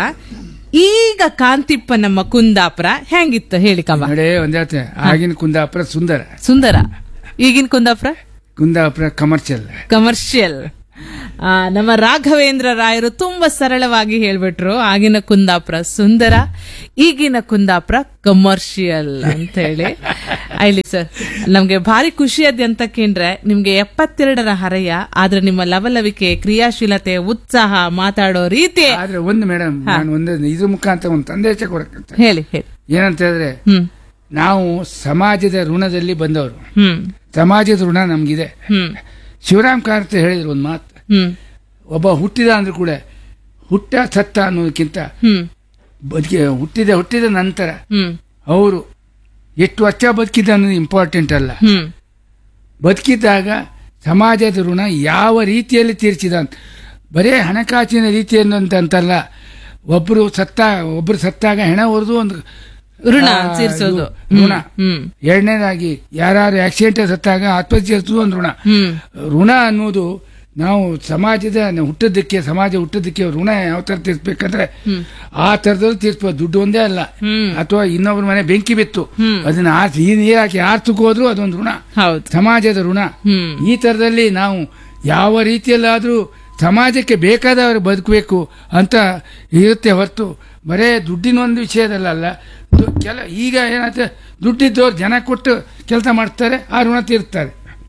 ಈಗ ಕಾಂತಿಪ್ಪ ನಮ್ಮ ಕುಂದಾಪುರ ಹೆಂಗಿತ್ತು ಹೇಳಿ ಕಮ್ಮ ನೋಡೇ ಒಂದ್ ಹೇಳ್ತೇನೆ ಆಗಿನ ಕುಂದಾಪುರ ಸುಂದರ ಸುಂದರ ಈಗಿನ ಕುಂದಾಪುರ ಕುಂದಾಪುರ ಕಮರ್ಷಿಯಲ್ ಕಮರ್ಷಿಯಲ್ ಆ, ನಮ್ಮ ರಾಘವೇಂದ್ರ ರಾಯರು ತುಂಬಾ ಸರಳವಾಗಿ ಹೇಳ್ಬಿಟ್ರು ಆಗಿನ ಕುಂದಾಪುರ ಸುಂದರ ಈಗಿನ ಕುಂದಾಪುರ ಕಮರ್ಷಿಯಲ್ ಅಂತ ಹೇಳಿ ಆಯ್ಲಿ ಸರ್ ನಮ್ಗೆ ಭಾರಿ ಖುಷಿಯಾದ ಅಂತಕೇಂದ್ರೆ ನಿಮ್ಗೆ ಎಪ್ಪತ್ತೆರಡರ ಹರೆಯ ಆದ್ರೆ ನಿಮ್ಮ ಲವಲವಿಕೆ ಕ್ರಿಯಾಶೀಲತೆ ಉತ್ಸಾಹ ಮಾತಾಡೋ ರೀತಿ ಆದ್ರೆ ಒಂದು ಮೇಡಮ್ ನಾನು ಒಂದು ಇದ್ರ ಮುಖಾಂತರ ಒಂದು ಸಂದೇಶ ಕೊಡಕ್ಕೆ ಹೇಳಿ ಹೇಳಿ ಏನಂತ ಹೇಳಿದ್ರೆ ಹ್ಮ್ ನಾವು ಸಮಾಜದ ಋಣದಲ್ಲಿ ಬಂದವರು ಹ್ಮ್ ಸಮಾಜದ ಋಣ ನಮ್ಗಿದೆ ಹ್ಮ್ ಶಿವರಾಮ್ ಕಾರಂತ ಹೇಳಿದ್ರು ಒಂದು ಮಾತು ಹ್ಮ್ ಒಬ್ಬ ಹುಟ್ಟಿದ ಅಂದ್ರೂ ಕೂಡ ಹುಟ್ಟ ಸತ್ತ ಅನ್ನೋದಕ್ಕಿಂತ ಹ್ಮ್ ಬದುಕಿ ಹುಟ್ಟಿದ ಹುಟ್ಟಿದ ನಂತರ ಹ್ಮ್ ಅವರು ಎಷ್ಟು ವರ್ಷ ಬದುಕಿದ ಅನ್ನೋದು ಇಂಪಾರ್ಟೆಂಟ್ ಅಲ್ಲ ಹ್ಮ್ ಬದುಕಿದ್ದಾಗ ಸಮಾಜದ ಋಣ ಯಾವ ರೀತಿಯಲ್ಲಿ ತೀರ್ಸಿದ ಅಂತ ಬರೇ ಹಣಕಾಸಿನ ರೀತಿಯನ್ನು ಅಂತ ಅಂತಲ್ಲ ಒಬ್ಬರು ಸತ್ತ ಒಬ್ಬರು ಸತ್ತಾಗ ಹೆಣ ಹೊರದು ಒಂದು ಋಣ ಆ, ತೀರ್ಸೋದು ಇದು ಋಣ ಹ್ಮ್ ಎರಡನೇದಾಗಿ ಯಾರು ಆಕ್ಸಿಡೆಂಟ್ ಸತ್ತಾಗ ಆತ್ಮಹತ್ಯೆ ಒಂದು ಋಣ ಹ್ಮ್ ಋಣ ಅನ್ನೋದು ನಾವು ಸಮಾಜದ ಹುಟ್ಟೋದಕ್ಕೆ ಸಮಾಜ ಹುಟ್ಟೋದಕ್ಕೆ ಋಣ ಯಾವ ತರ ತೀರ್ಸ್ಬೇಕಂದ್ರೆ ಆ ತರದಲ್ಲಿ ತೀರ್ಸ್ಬೋದು ದುಡ್ಡು ಒಂದೇ ಅಲ್ಲ ಹ್ಮ್ ಅಥವಾ ಇನ್ನೊಬ್ಬರ ಮನೆ ಬೆಂಕಿ ಬಿತ್ತು ಹ್ಮ್. ಅದನ್ನ ಆರ್ಸಿ ಈ ನೀರ್ ಹಾಕಿ ಆರ್ತಕ್ಕೆ ಹೋದ್ರು ಅದೊಂದು ಋಣ ಹೌದು ಸಮಾಜದ ಋಣ ಹ್ಮ್ ಈ ತರದಲ್ಲಿ ನಾವು ಯಾವ ರೀತಿಯಲ್ಲಾದ್ರೂ ಸಮಾಜಕ್ಕೆ ಬೇಕಾದವರು ಬದುಕಬೇಕು ಅಂತ ಇರುತ್ತೆ ಹೊರತು ಬರೇ ದುಡ್ಡಿನ ಒಂದು ವಿಷಯದಲ್ಲ ದು- ಕೆಲ ಈಗ ಏನಾಗ್ತದೆ ದುಡ್ಡಿದ್ದವ್ರು ಜನ ಕೊಟ್ಟು ಕೆಲಸ ಮಾಡ್ತಾರೆ ಆ ಋಣ ತೀರ್ತಾರೆ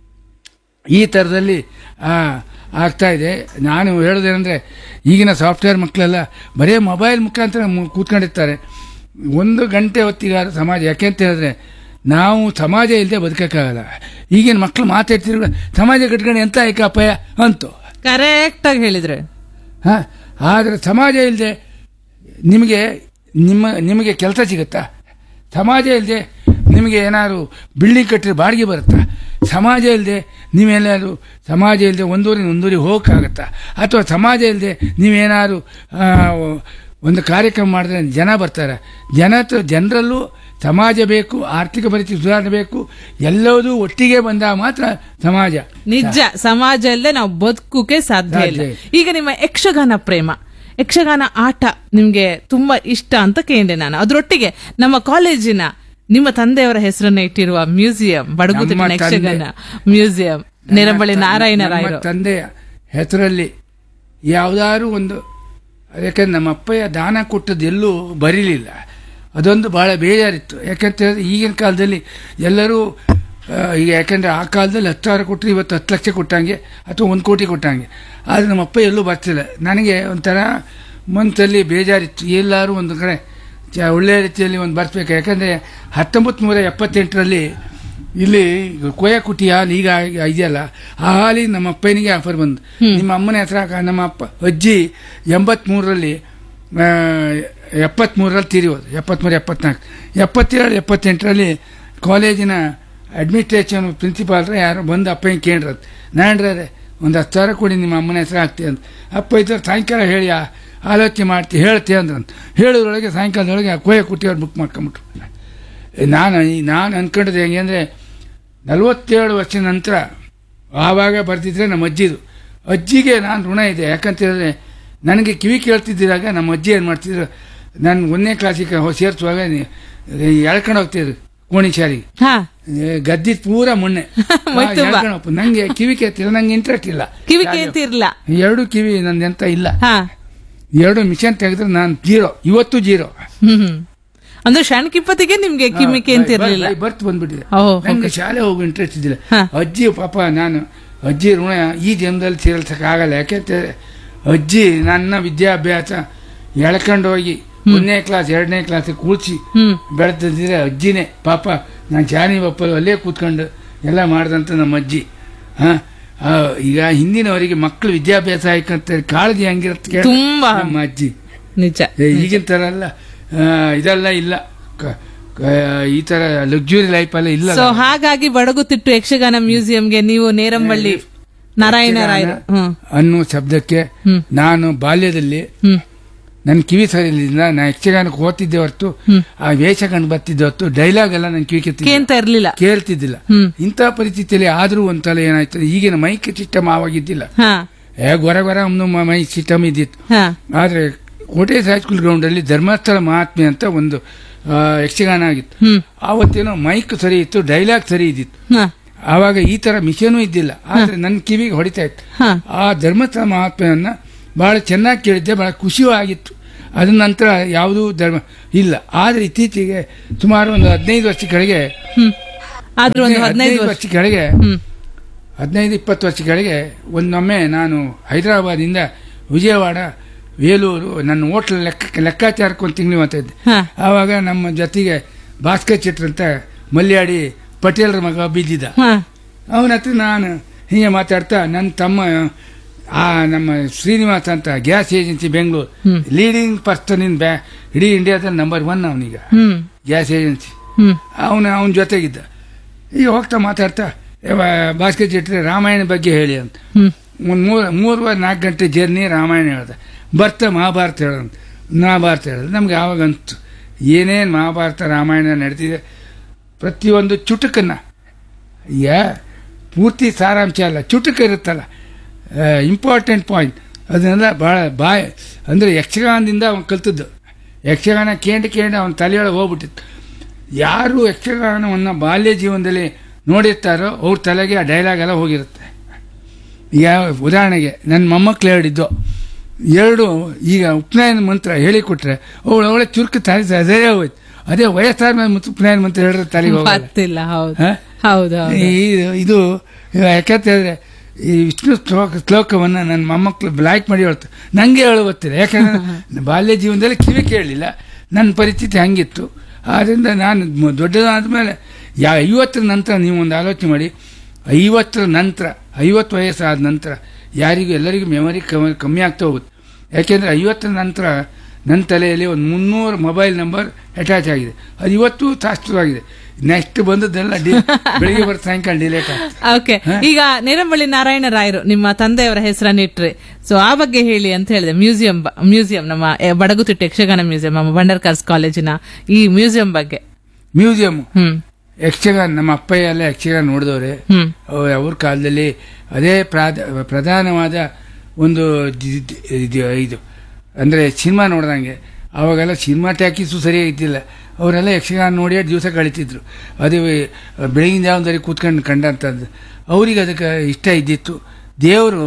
ಈ ಥರದಲ್ಲಿ ಆ, ಆಗ್ತಾ ಇದೆ ನಾನು ಹೇಳೋದೇನೆಂದ್ರೆ ಈಗಿನ ಸಾಫ್ಟ್ವೇರ್ ಮಕ್ಕಳೆಲ್ಲ ಬರೇ ಮೊಬೈಲ್ ಮುಖಾಂತರ ಮು- ಕೂತ್ಕೊಂಡಿರ್ತಾರೆ ಒಂದು ಗಂಟೆ ಹೊತ್ತಿಗಾರ ಸಮಾಜ ಯಾಕೆಂತ ಹೇಳಿದ್ರೆ ನಾವು ಸಮಾಜ ಇಲ್ಲದೆ ಬದುಕಕ್ಕಾಗಲ್ಲ ಈಗಿನ ಮಕ್ಕಳು ಮಾತಾಡ್ತಿರೋ ಸಮಾಜ ಕಟ್ಕೊಂಡು ಎಂತ ಏಕಪ್ಪಯ ಅಂತು ಕರೆಕ್ಟ್ ಆಗಿ ಹೇಳಿದ್ರೆ ಹಾ ಆದರೆ ಸಮಾಜ ಇಲ್ಲದೆ ನಿಮಗೆ ನಿಮ್ಮ ನಿಮಗೆ ಕೆಲಸ ಸಿಗುತ್ತಾ ಸಮಾಜ ಇಲ್ಲದೆ ನಿಮಗೆ ಏನಾದ್ರು ಬಿಲ್ಡಿಂಗ್ ಕಟ್ಟಿದ್ರೆ ಬಾಡಿಗೆ ಬರುತ್ತಾ ಸಮಾಜ ಇಲ್ಲದೆ ನೀವೆಲ್ಲಾದ್ರು ಸಮಾಜ ಇಲ್ಲದೆ ಒಂದೂರಿಂದ ಒಂದೂರಿಗೆ ಹೋಗೋಕ್ಕಾಗತ್ತಾ ಅಥವಾ ಸಮಾಜ ಇಲ್ಲದೆ ನೀವೇನಾದ್ರು ಆ, ಒಂದು ಕಾರ್ಯಕ್ರಮ ಮಾಡಿದ್ರೆ ಜನ ಬರ್ತಾರೆ ಜನ ಜನರಲ್ಲೂ ಸಮಾಜ ಬೇಕು ಆರ್ಥಿಕ ಪರಿಸ್ಥಿತಿ ಸುಧಾರಣೆ ಬೇಕು ಎಲ್ಲವೂ ಒಟ್ಟಿಗೆ ಬಂದಾಗ ಮಾತ್ರ ಸಮಾಜ ನಿಜ ಸಮಾಜ ಇಲ್ಲದೆ ನಾವು ಬದುಕುಕೆ ಸಾಧ್ಯ ಇಲ್ಲ ಸಾಧ್ಯ ಈಗ ನಿಮ್ಮ ಯಕ್ಷಗಾನ ಪ್ರೇಮ ಯಕ್ಷಗಾನ ಆಟ ನಿಮ್ಗೆ ತುಂಬಾ ಇಷ್ಟ ಅಂತ ಕೇಳಿದೆ ನಾನು ಅದ್ರೊಟ್ಟಿಗೆ ನಮ್ಮ ಕಾಲೇಜಿನ ನಿಮ್ಮ ತಂದೆಯವರ ಹೆಸರನ್ನ ಇಟ್ಟಿರುವ ಮ್ಯೂಸಿಯಂ ಬಡಗುತಿಟ್ಟಿನ ನಮ್ಮ ತಂದೆ- ಯಕ್ಷಗಾನ ಮ್ಯೂಸಿಯಂ ನೆರಬಳಿ ನಾರಾಯಣ ನಮ್ಮ ರಾಯರು ತಂದೆಯ ಹೆಸರಲ್ಲಿ ಯಾವ್ದಾದ್ರು ಒಂದು ಯಾಕಂದ್ರೆ ನಮ್ಮ ಅಪ್ಪಯ್ಯ ದಾನ ಕೊಟ್ಟದ್ದು ಎಲ್ಲೂ ಬರೀಲಿಲ್ಲ ಅದೊಂದು ಬಹಳ ಬೇಜಾರಿತ್ತು ಯಾಕಂತ ಹೇಳಿದ್ರೆ ಈಗಿನ ಕಾಲದಲ್ಲಿ ಎಲ್ಲರೂ ಆ, ಈಗ ಯಾಕಂದ್ರೆ ಆ ಕಾಲದಲ್ಲಿ ಹತ್ತು ಸಾವಿರ ಕೊಟ್ಟರೆ ಇವತ್ತು ಹತ್ತು ಲಕ್ಷ ಕೊಟ್ಟಂಗೆ ಅಥವಾ ಒಂದು ಕೋಟಿ ಕೊಟ್ಟಂಗೆ ಆದರೆ ನಮ್ಮ ಅಪ್ಪ ಎಲ್ಲೂ ಬರ್ತಿಲ್ಲ ನನಗೆ ಒಂಥರ ಮನಸ್ಸಲ್ಲಿ ಬೇಜಾರಿತ್ತು ಎಲ್ಲರೂ ಒಂದು ಕಡೆ ಚ- ಒಳ್ಳೆಯ ರೀತಿಯಲ್ಲಿ ಒಂದು ಬರ್ಸ್ಬೇಕು ಯಾಕಂದ್ರೆ ಹತ್ತೊಂಬತ್ತು ನೂರ ಎಪ್ಪತ್ತೆಂಟರಲ್ಲಿ ಇಲ್ಲಿ ಕೋಯಕುಟಿ ಹಾಲು ಈಗ ಆಗಿ- ಇದೆಯಲ್ಲ ಆ ಹಾಲಿಗೆ ನಮ್ಮ ಅಪ್ಪನಿಗೆ ಆಫರ್ ಬಂದು ನಿಮ್ಮ ಅಮ್ಮನ ಹೆಸರು ಹಾಕ ನಮ್ಮ ಅಪ್ಪ ಅಜ್ಜಿ ಎಂಬತ್ಮೂರರಲ್ಲಿ ಎಪ್ಪತ್ಮೂರರಲ್ಲಿ ತೀರಿಯೋದು ಎಪ್ಪತ್ಮೂರು ಎಪ್ಪತ್ನಾಲ್ಕು ಎಪ್ಪತ್ತೇಳು ಎಪ್ಪತ್ತೆಂಟರಲ್ಲಿ ಕಾಲೇಜಿನ ಅಡ್ಮಿನಿಸ್ಟ್ರೇಷನ್ ಪ್ರಿನ್ಸಿಪಾಲ್ರ ಯಾರು ಬಂದು ಅಪ್ಪನ ಕೇಳ್ರದು ನಾನ್ರೆ ಒಂದು ಹತ್ತು ಸಾವಿರ ಕೊಡಿ ನಿಮ್ಮ ಅಮ್ಮನ ಹೆಸರು ಹಾಕ್ತಿ ಅಂತ ಅಪ್ಪ ಇದ್ರ ಸಾಯಂಕಾಲ ಹೇಳಿ ಆ- ಆಲೋಚನೆ ಮಾಡ್ತಿ ಹೇಳ್ತಿ ಅಂದ್ರಂತ ಹೇಳೋದ್ರೊಳಗೆ ಸಾಯಂಕಾಲದೊಳಗೆ ಆ ಕೋಯ ಕುಟ್ಟಿಯವ್ರು ಬುಕ್ ಮಾಡ್ಕೊಂಬಿಟ್ರು ನಾನು ನಾನು ಅನ್ಕೊಂಡಿದ್ದೆ ಹೆಂಗೆ ಅಂದರೆ ನಲವತ್ತೇಳು ವರ್ಷ ನಂತರ ಆವಾಗ ಬರ್ತಿದ್ರೆ ನಮ್ಮ ಅಜ್ಜಿದು ಅಜ್ಜಿಗೆ ನಾನು ಋಣ ಇದೆ ಯಾಕಂತ ಹೇಳಿದ್ರೆ ನನಗೆ ಕಿವಿ ಕೇಳ್ತಿದ್ದಾಗ ನಮ್ಮ ಅಜ್ಜಿ ಏನು ಮಾಡ್ತಿದ್ರು ನಾನು ಒಂದನೇ ಕ್ಲಾಸಿಗೆ ಹೋ- ಸೇರಿಸುವಾಗ ಎಳ್ಕೊಂಡು ಹೋಗ್ತಿದ್ರು ಕೋಣಿ ಶಾರಿಗೆ ಹಾ ಗದ್ದಿದ್ ಪೂರ ಮೊನ್ನೆ ಮೈ ತುಂಬ. ನಂಗೆ ಕಿವಿ ಕೇಳ್ತಿಲ್ಲ ನಂಗೆ ಇಂಟ್ರೆಸ್ಟ್ ಇಲ್ಲ ಕಿವಿ ಕೇಳ್ತಿರ್ಲ ಎರಡು ಕಿವಿ ನಂದೆಂತ ಇಲ್ಲ ಹಾ ಎರಡು ಮಿಷನ್ ತೆಗೆದ್ರೆ ನಾನು ಜೀರೋ ಇವತ್ತು ಜೀರೋ ಹ್ಮ್ ಹ್ಮ್. ಅಂದ್ರೆ ಶಣ್ಕಿಪ್ಪತ್ತಿಗೆ ನಿಮ್ಗೆ ಕಿವಿ ಕೇಳ್ತಿರ್ಲಿಲ್ಲ ಬರ್ತ್ ಬಂದ್ಬಿಟ್ಟಿದೆ ಓ, ನಂಗೆ ಶಾಲೆ ಹೋಗೋ ಇಂಟ್ರೆಸ್ಟ್ ಇದ್ದಿಲ್ಲ ಹಾ. ಅಜ್ಜಿ ಪಾಪ ನಾನು ಅಜ್ಜಿ ಋಣ ಈ ಜನ್ಮದಲ್ಲಿ ತೀರಿಸಕ್ಕಾಗಲ್ಲ ಯಾಕೆಂದ್ರೆ ಅಜ್ಜಿ ನನ್ನ ವಿದ್ಯಾಭ್ಯಾಸ ಎಳ್ಕೊಂಡು ಹೋಗಿ ಒಂದನೇ ಕ್ಲಾಸ್ ಎರಡನೇ ಕ್ಲಾಸ್ ಕೂಡ್ಸಿ ಹ್ಮ್ ಬೆಳೆದಿದ್ರೆ ಅಜ್ಜಿನೇ ಪಾಪ ನಾನು ಜಾನಿ ಬಪ್ಪಲು ಅಲ್ಲೇ ಕೂತ್ಕೊಂಡು ಎಲ್ಲ ಮಾಡ್ದಂತ ನಮ್ಮ ಅಜ್ಜಿ ಹಾ ಆ, ಈಗ ಹಿಂದಿನವರಿಗೆ ಮಕ್ಕಳು ವಿದ್ಯಾಭ್ಯಾಸ ಆಯ್ಕಂತ ಕಾಳಜಿ ಹಂಗಿರುತ್ತೆ ಕೇಳು. ತುಂಬಾ. ನಮ್ಮ ಅಜ್ಜಿ ನಿಜ ಏ, ಈಗಿನ ತರ ಎಲ್ಲ ಆ, ಇದೆಲ್ಲ ಇಲ್ಲ ಕ- ಕ- ಈ ತರ ಲಕ್ಸುರಿ ಲೈಫ್ ಎಲ್ಲ ಇಲ್ಲ ಸೊ ಹಾಗಾಗಿ ಬಡಗುತಿಟ್ಟು ಯಕ್ಷಗಾನ ಮ್ಯೂಸಿಯಂಗೆ ನೀವು ನೇರಂಬಳ್ಳಿ ನಾರಾಯಣ ರಾಯರು ಹ್ಮ್ ಅನ್ನೋ ಶಬ್ದಕ್ಕೆ ಹ್ಮ್. ನಾನು ಬಾಲ್ಯದಲ್ಲಿ ಹ್ಮ್ ನನ್ನ ಕಿವಿ ಸರಿಲಿಲ್ಲ ನಾ ಯಕ್ಷಗಾನಕ್ಕೆ ಓದ್ತಿದ್ದೆ ಹೊರತು ಆ ವೇಷ ಕಂಡು ಬರ್ತಿದ್ದೆ ಹೊರತು ಡೈಲಾಗ್ ಎಲ್ಲ ನನ್ನ ಕಿವಿ ಕೆತ್ತಿದ್ದೆ ಕೇಂತ ಇರ್ಲಿಲ್ಲ ಕೇಳ್ತಿದ್ದಿಲ್ಲ ಹ್ಮ್. ಇಂಥ ಪರಿಸ್ಥಿತಿಯಲ್ಲಿ ಆದ್ರೂ ಒಂದ್ಸಲ ಏನಾಯ್ತು ಈಗಿನ ಮೈಕ್ ಸಿಸ್ಟಮ್ ಆವಾಗಿದ್ದಿಲ್ಲ ಹಾ ಏ ಗೊರ ಗೊರ ಒಂದು ಮೈಕ್ ಸಿಸ್ಟಮ್ ಇದ್ದಿತ್ತು ಹಾ ಆದ್ರೆ ಕೋಟೇಶ್ ಹೈಸ್ಕೂಲ್ ಗ್ರೌಂಡ್ ಅಲ್ಲಿ ಧರ್ಮಸ್ಥಳ ಮಹಾತ್ಮೆ ಅಂತ ಒಂದು ಆ, ಯಕ್ಷಗಾನ ಆಗಿತ್ತು ಹ್ಮ್ ಆವತ್ತೇನೋ ಮೈಕ್ ಸರಿ ಇತ್ತು ಡೈಲಾಗ್ ಸರಿ ಇದ್ದಿತ್ತು ಹಾ ಆವಾಗ ಈ ತರ ಮಿಷನೂ ಇದ್ದಿಲ್ಲ ಆದ್ರೆ ನನ್ನ ಕಿವಿಗೆ ಹೊಡಿತಾ ಇತ್ತು ಹಾ ಆ ಧರ್ಮಸ್ಥಳ ಮಹಾತ್ಮೆಯನ್ನ ಬಹಳ ಚೆನ್ನಾಗಿ ಕೇಳಿದ್ದೆ ಬಹಳ ಖುಷಿಯೂ ಆಗಿತ್ತು ಅದ ನಂತರ ಯಾವುದೂ ಧರ್ಮ ಇಲ್ಲ ಆದ್ರೆ ಇತ್ತೀಚೆಗೆ ಸುಮಾರು ಒಂದು ಹದಿನೈದು ವರ್ಷ ಕೆಳಗೆ ಹ್ಮ್ ಆದ್ರೂ ಒಂದು ಹದಿನೈದು ಹದಿನೈದು ವರ್ಷ ವರ್ಷ ಕೆಳಗೆ ಹ್ಮ್ ಹದಿನೈದು ಇಪ್ಪತ್ತು ವರ್ಷ ಕೆಳಗೆ ಒಂದೊಮ್ಮೆ ನಾನು ಹೈದರಾಬಾದಿಂದ ವಿಜಯವಾಡ ವೇಲೂರು ನನ್ನ ಹೋಟ್ಲ್ ಲೆಕ್ಕ ಲೆಕ್ಕಾಚಾರಕ್ಕೆ ಒಂದು ತಿಂಗಳು ಅಂತ ಇದ್ದೆ ಹಾ ಆವಾಗ ನಮ್ಮ ಜೊತೆಗೆ ಭಾಸ್ಕರ್ ಚಿಟ್ರ್ ಅಂತ ಮಲ್ಯಾಡಿ ಪಟೇಲ್ರ ಮಗ ಬಿದ್ದಿದ್ದ ಹಾ ಅವನ ಹತ್ರ ನಾನು ಹೀಗೆ ಮಾತಾಡ್ತಾ ನನ್ನ ತಮ್ಮ ಆ ನಮ್ಮ ಶ್ರೀನಿವಾಸ್ ಅಂತ gas agency Bengaluru hmm. Leading person in ಬ್ಯಾ ಇಡೀ ಇಂಡಿಯಾದಲ್ಲಿ ನಂಬರ್ ಒನ್ ಅವನೀಗ ಹ್ಮ್ ಗ್ಯಾಸ್ ಏಜೆನ್ಸಿ ಹ್ಮ್ ಅವನು ಅವನ ಜೊತೆಗಿದ್ದ ಈಗ ಹೋಗ್ತಾ ಮಾತಾಡ್ತಾ "ಯವ್ವ, ಭಾಸ್ಕರ್ ಚಿಟ್ರೆ ರಾಮಾಯಣ ಬಗ್ಗೆ ಹೇಳಿ ಅಂತ ಹ್ಮ್ ಒಂದು ಮೂರು ಮೂರುವರೆ ನಾಲ್ಕು ಗಂಟೆ ಜರ್ನಿ ರಾಮಾಯಣ ಹೇಳ್ದೆ ಬರ್ತಾ ಮಹಾಭಾರತ ಹೇಳೋದು ಮಹಾಭಾರತ ಹೇಳೋದು ನಮ್ಗೆ ಆವಾಗ ಅಂತು ಏನೇನು ಮಹಾಭಾರತ ರಾಮಾಯಣ ನಡೆದಿದೆ ಪ್ರತಿಯೊಂದು ಚುಟುಕನ್ನ ಈಗ ಪೂರ್ತಿ ಸಾರಾಂಶ ಅಲ್ಲ ಚುಟುಕು ಇರುತ್ತಲ್ಲ ಇಂಪಾರ್ಟೆಂಟ್ ಪಾಯಿಂಟ್ ಅದನ್ನೆಲ್ಲ ಭಾಳ ಬಾಯ್ ಅಂದರೆ ಯಕ್ಷಗಾನದಿಂದ ಅವನು ಕಲ್ತದ್ದು ಯಕ್ಷಗಾನ ಕೇಂದ್ರ ಕೇಂದ್ರ ಅವನ ತಲೆಯೊಳಗೆ ಹೋಗ್ಬಿಟ್ಟಿತ್ತು ಯಾರು ಯಕ್ಷಗಾನವನ್ನು ಬಾಲ್ಯ ಜೀವನದಲ್ಲಿ ನೋಡಿರ್ತಾರೋ ಅವ್ರ ತಲೆಗೆ ಆ ಡೈಲಾಗ್ ಎಲ್ಲ ಹೋಗಿರುತ್ತೆ ಈಗ ಉದಾಹರಣೆಗೆ ನನ್ನ ಮೊಮ್ಮಕ್ಳು ಹೇಳಿದ್ದು ಎರಡು ಈಗ ಉಪನಯನ ಮಂತ್ರ ಹೇಳಿಕೊಟ್ರೆ ಅವಳು ಅವಳೆ ಚುರುಕು ತಾಯಿ ಅದೇ ಹೋಯ್ತು ಅದೇ ವಯಸ್ಸಾದ ಮೇಲೆ ಮತ್ತು ಉಪನಯನ ಮಂತ್ರ ಹೇಳಿದ್ರೆ ತಲೆಗೆ ಹೋಗಲ್ಲ ಗೊತ್ತಿಲ್ಲ ಹೌದು ಹಾ? ಹೌದು ಹೌದು ಈ- ಇದು ಯಾಕಂತ ಹೇಳಿದ್ರೆ ಈ ವಿಷ್ಣು ಶ್ಲೋಕ ಶ್ಲೋಕವನ್ನು ನನ್ನ ಮೊಮ್ಮಕ್ಕಳು ಬ್ಲಾಕ್ ಮಾಡಿ ಹೇಳ್ತಾರೆ ನಂಗೆ ಹೇಳು ಗೊತ್ತಿಲ್ಲ ಯಾಕಂದ್ರೆ ಬಾಲ್ಯ ಜೀವನದಲ್ಲಿ ಕಿವಿ ಕೇಳಲಿಲ್ಲ ನನ್ನ ಪರಿಸ್ಥಿತಿ ಹಂಗಿತ್ತು ಆದ್ರಿಂದ ನಾನು ಮ- ದೊಡ್ಡದಾದ ಮೇಲೆ ಯಾ ಐವತ್ತರ ನಂತರ ನೀವು ಒಂದು ಆಲೋಚನೆ ಮಾಡಿ ಐವತ್ತರ ನಂತರ ಐವತ್ತು ವಯಸ್ಸಾದ ನಂತರ ಯಾರಿಗೂ ಎಲ್ಲರಿಗೂ ಮೆಮೊರಿ ಕಮ್ಮಿ ಆಗ್ತಾ ಹೋಗುತ್ತೆ ಯಾಕೆಂದ್ರೆ ಐವತ್ತರ ನಂತರ ನನ್ನ ತಲೆಯಲ್ಲಿ ಒಂದು ಮುನ್ನೂರು ಮೊಬೈಲ್ ನಂಬರ್ ಅಟ್ಯಾಚ್ ಆಗಿದೆ ಅದು ಇವತ್ತು ಶಾಸ್ತ್ರವಾಗಿದೆ ನೆಕ್ಸ್ಟ್ ಬಂದದ್ದೆಲ್ಲ ಡಿ ಬೆಳಿಗ್ಗೆ ಬರ್ತಾ ಸಾಯಂಕಾಲ ಡಿಲೇಟ್ ಆಗ್ತದೆ ಓಕೆ ಈಗ ನೇರಂಬಳ್ಳಿ ನಾರಾಯಣ ರಾಯರು ನಿಮ್ಮ ತಂದೆಯವರ ಹೆಸರನ್ನ ಇಟ್ರಿ ಸೊ ಆ ಬಗ್ಗೆ ಹೇಳಿ ಅಂತ ಹೇಳಿದೆ ಮ್ಯೂಸಿಯಂ ಬ- ಮ್ಯೂಸಿಯಂ ನಮ್ಮ ಎ, ಬಡಗುತಿಟ್ಟು ಯಕ್ಷಗಾನ ಮ್ಯೂಸಿಯಂ ನಮ್ಮ ಬಂಡರ್ಕರ್ಸ್ ಕಾಲೇಜಿನ ಈ ಮ್ಯೂಸಿಯಂ ಬಗ್ಗೆ ಮ್ಯೂಸಿಯಂ ಹ್ಮ್ ಯಕ್ಷಗಾನ ನಮ್ಮ ಅಪ್ಪಯ್ಯ ಎಲ್ಲ ಯಕ್ಷಗಾನ ನೋಡಿದವ್ರೆ ಹ್ಮ್ ಅವ್ರ ಕಾಲದಲ್ಲಿ ಅದೇ ಪ್ರಾಧ- ಪ್ರಧಾನವಾದ ಒಂದು ಜಿ- ಜಿ- ಇದು ಇದು ಅಂದರೆ ಸಿನಿಮಾ ನೋಡ್ದಂಗೆ ಅವಾಗೆಲ್ಲ ಸಿನಿಮಾ ಟ್ಯಾಕೀಸು ಸರಿಯಾಗಿ ಇದ್ದಿಲ್ಲ ಅವರೆಲ್ಲ ಯಕ್ಷಗಾನ ನೋಡಿ ದಿವಸ ಕಳೀತಿದ್ರು ಅದು ಬೆಳಗಿನ ಜಾವದಲ್ಲಿ ಕೂತ್ಕೊಂಡು ಕಂಡಂಥದ್ದು ಅವ್ರಿಗೆ ಅದಕ್ಕೆ ಇಷ್ಟ ಇದ್ದಿತ್ತು ದೇವರು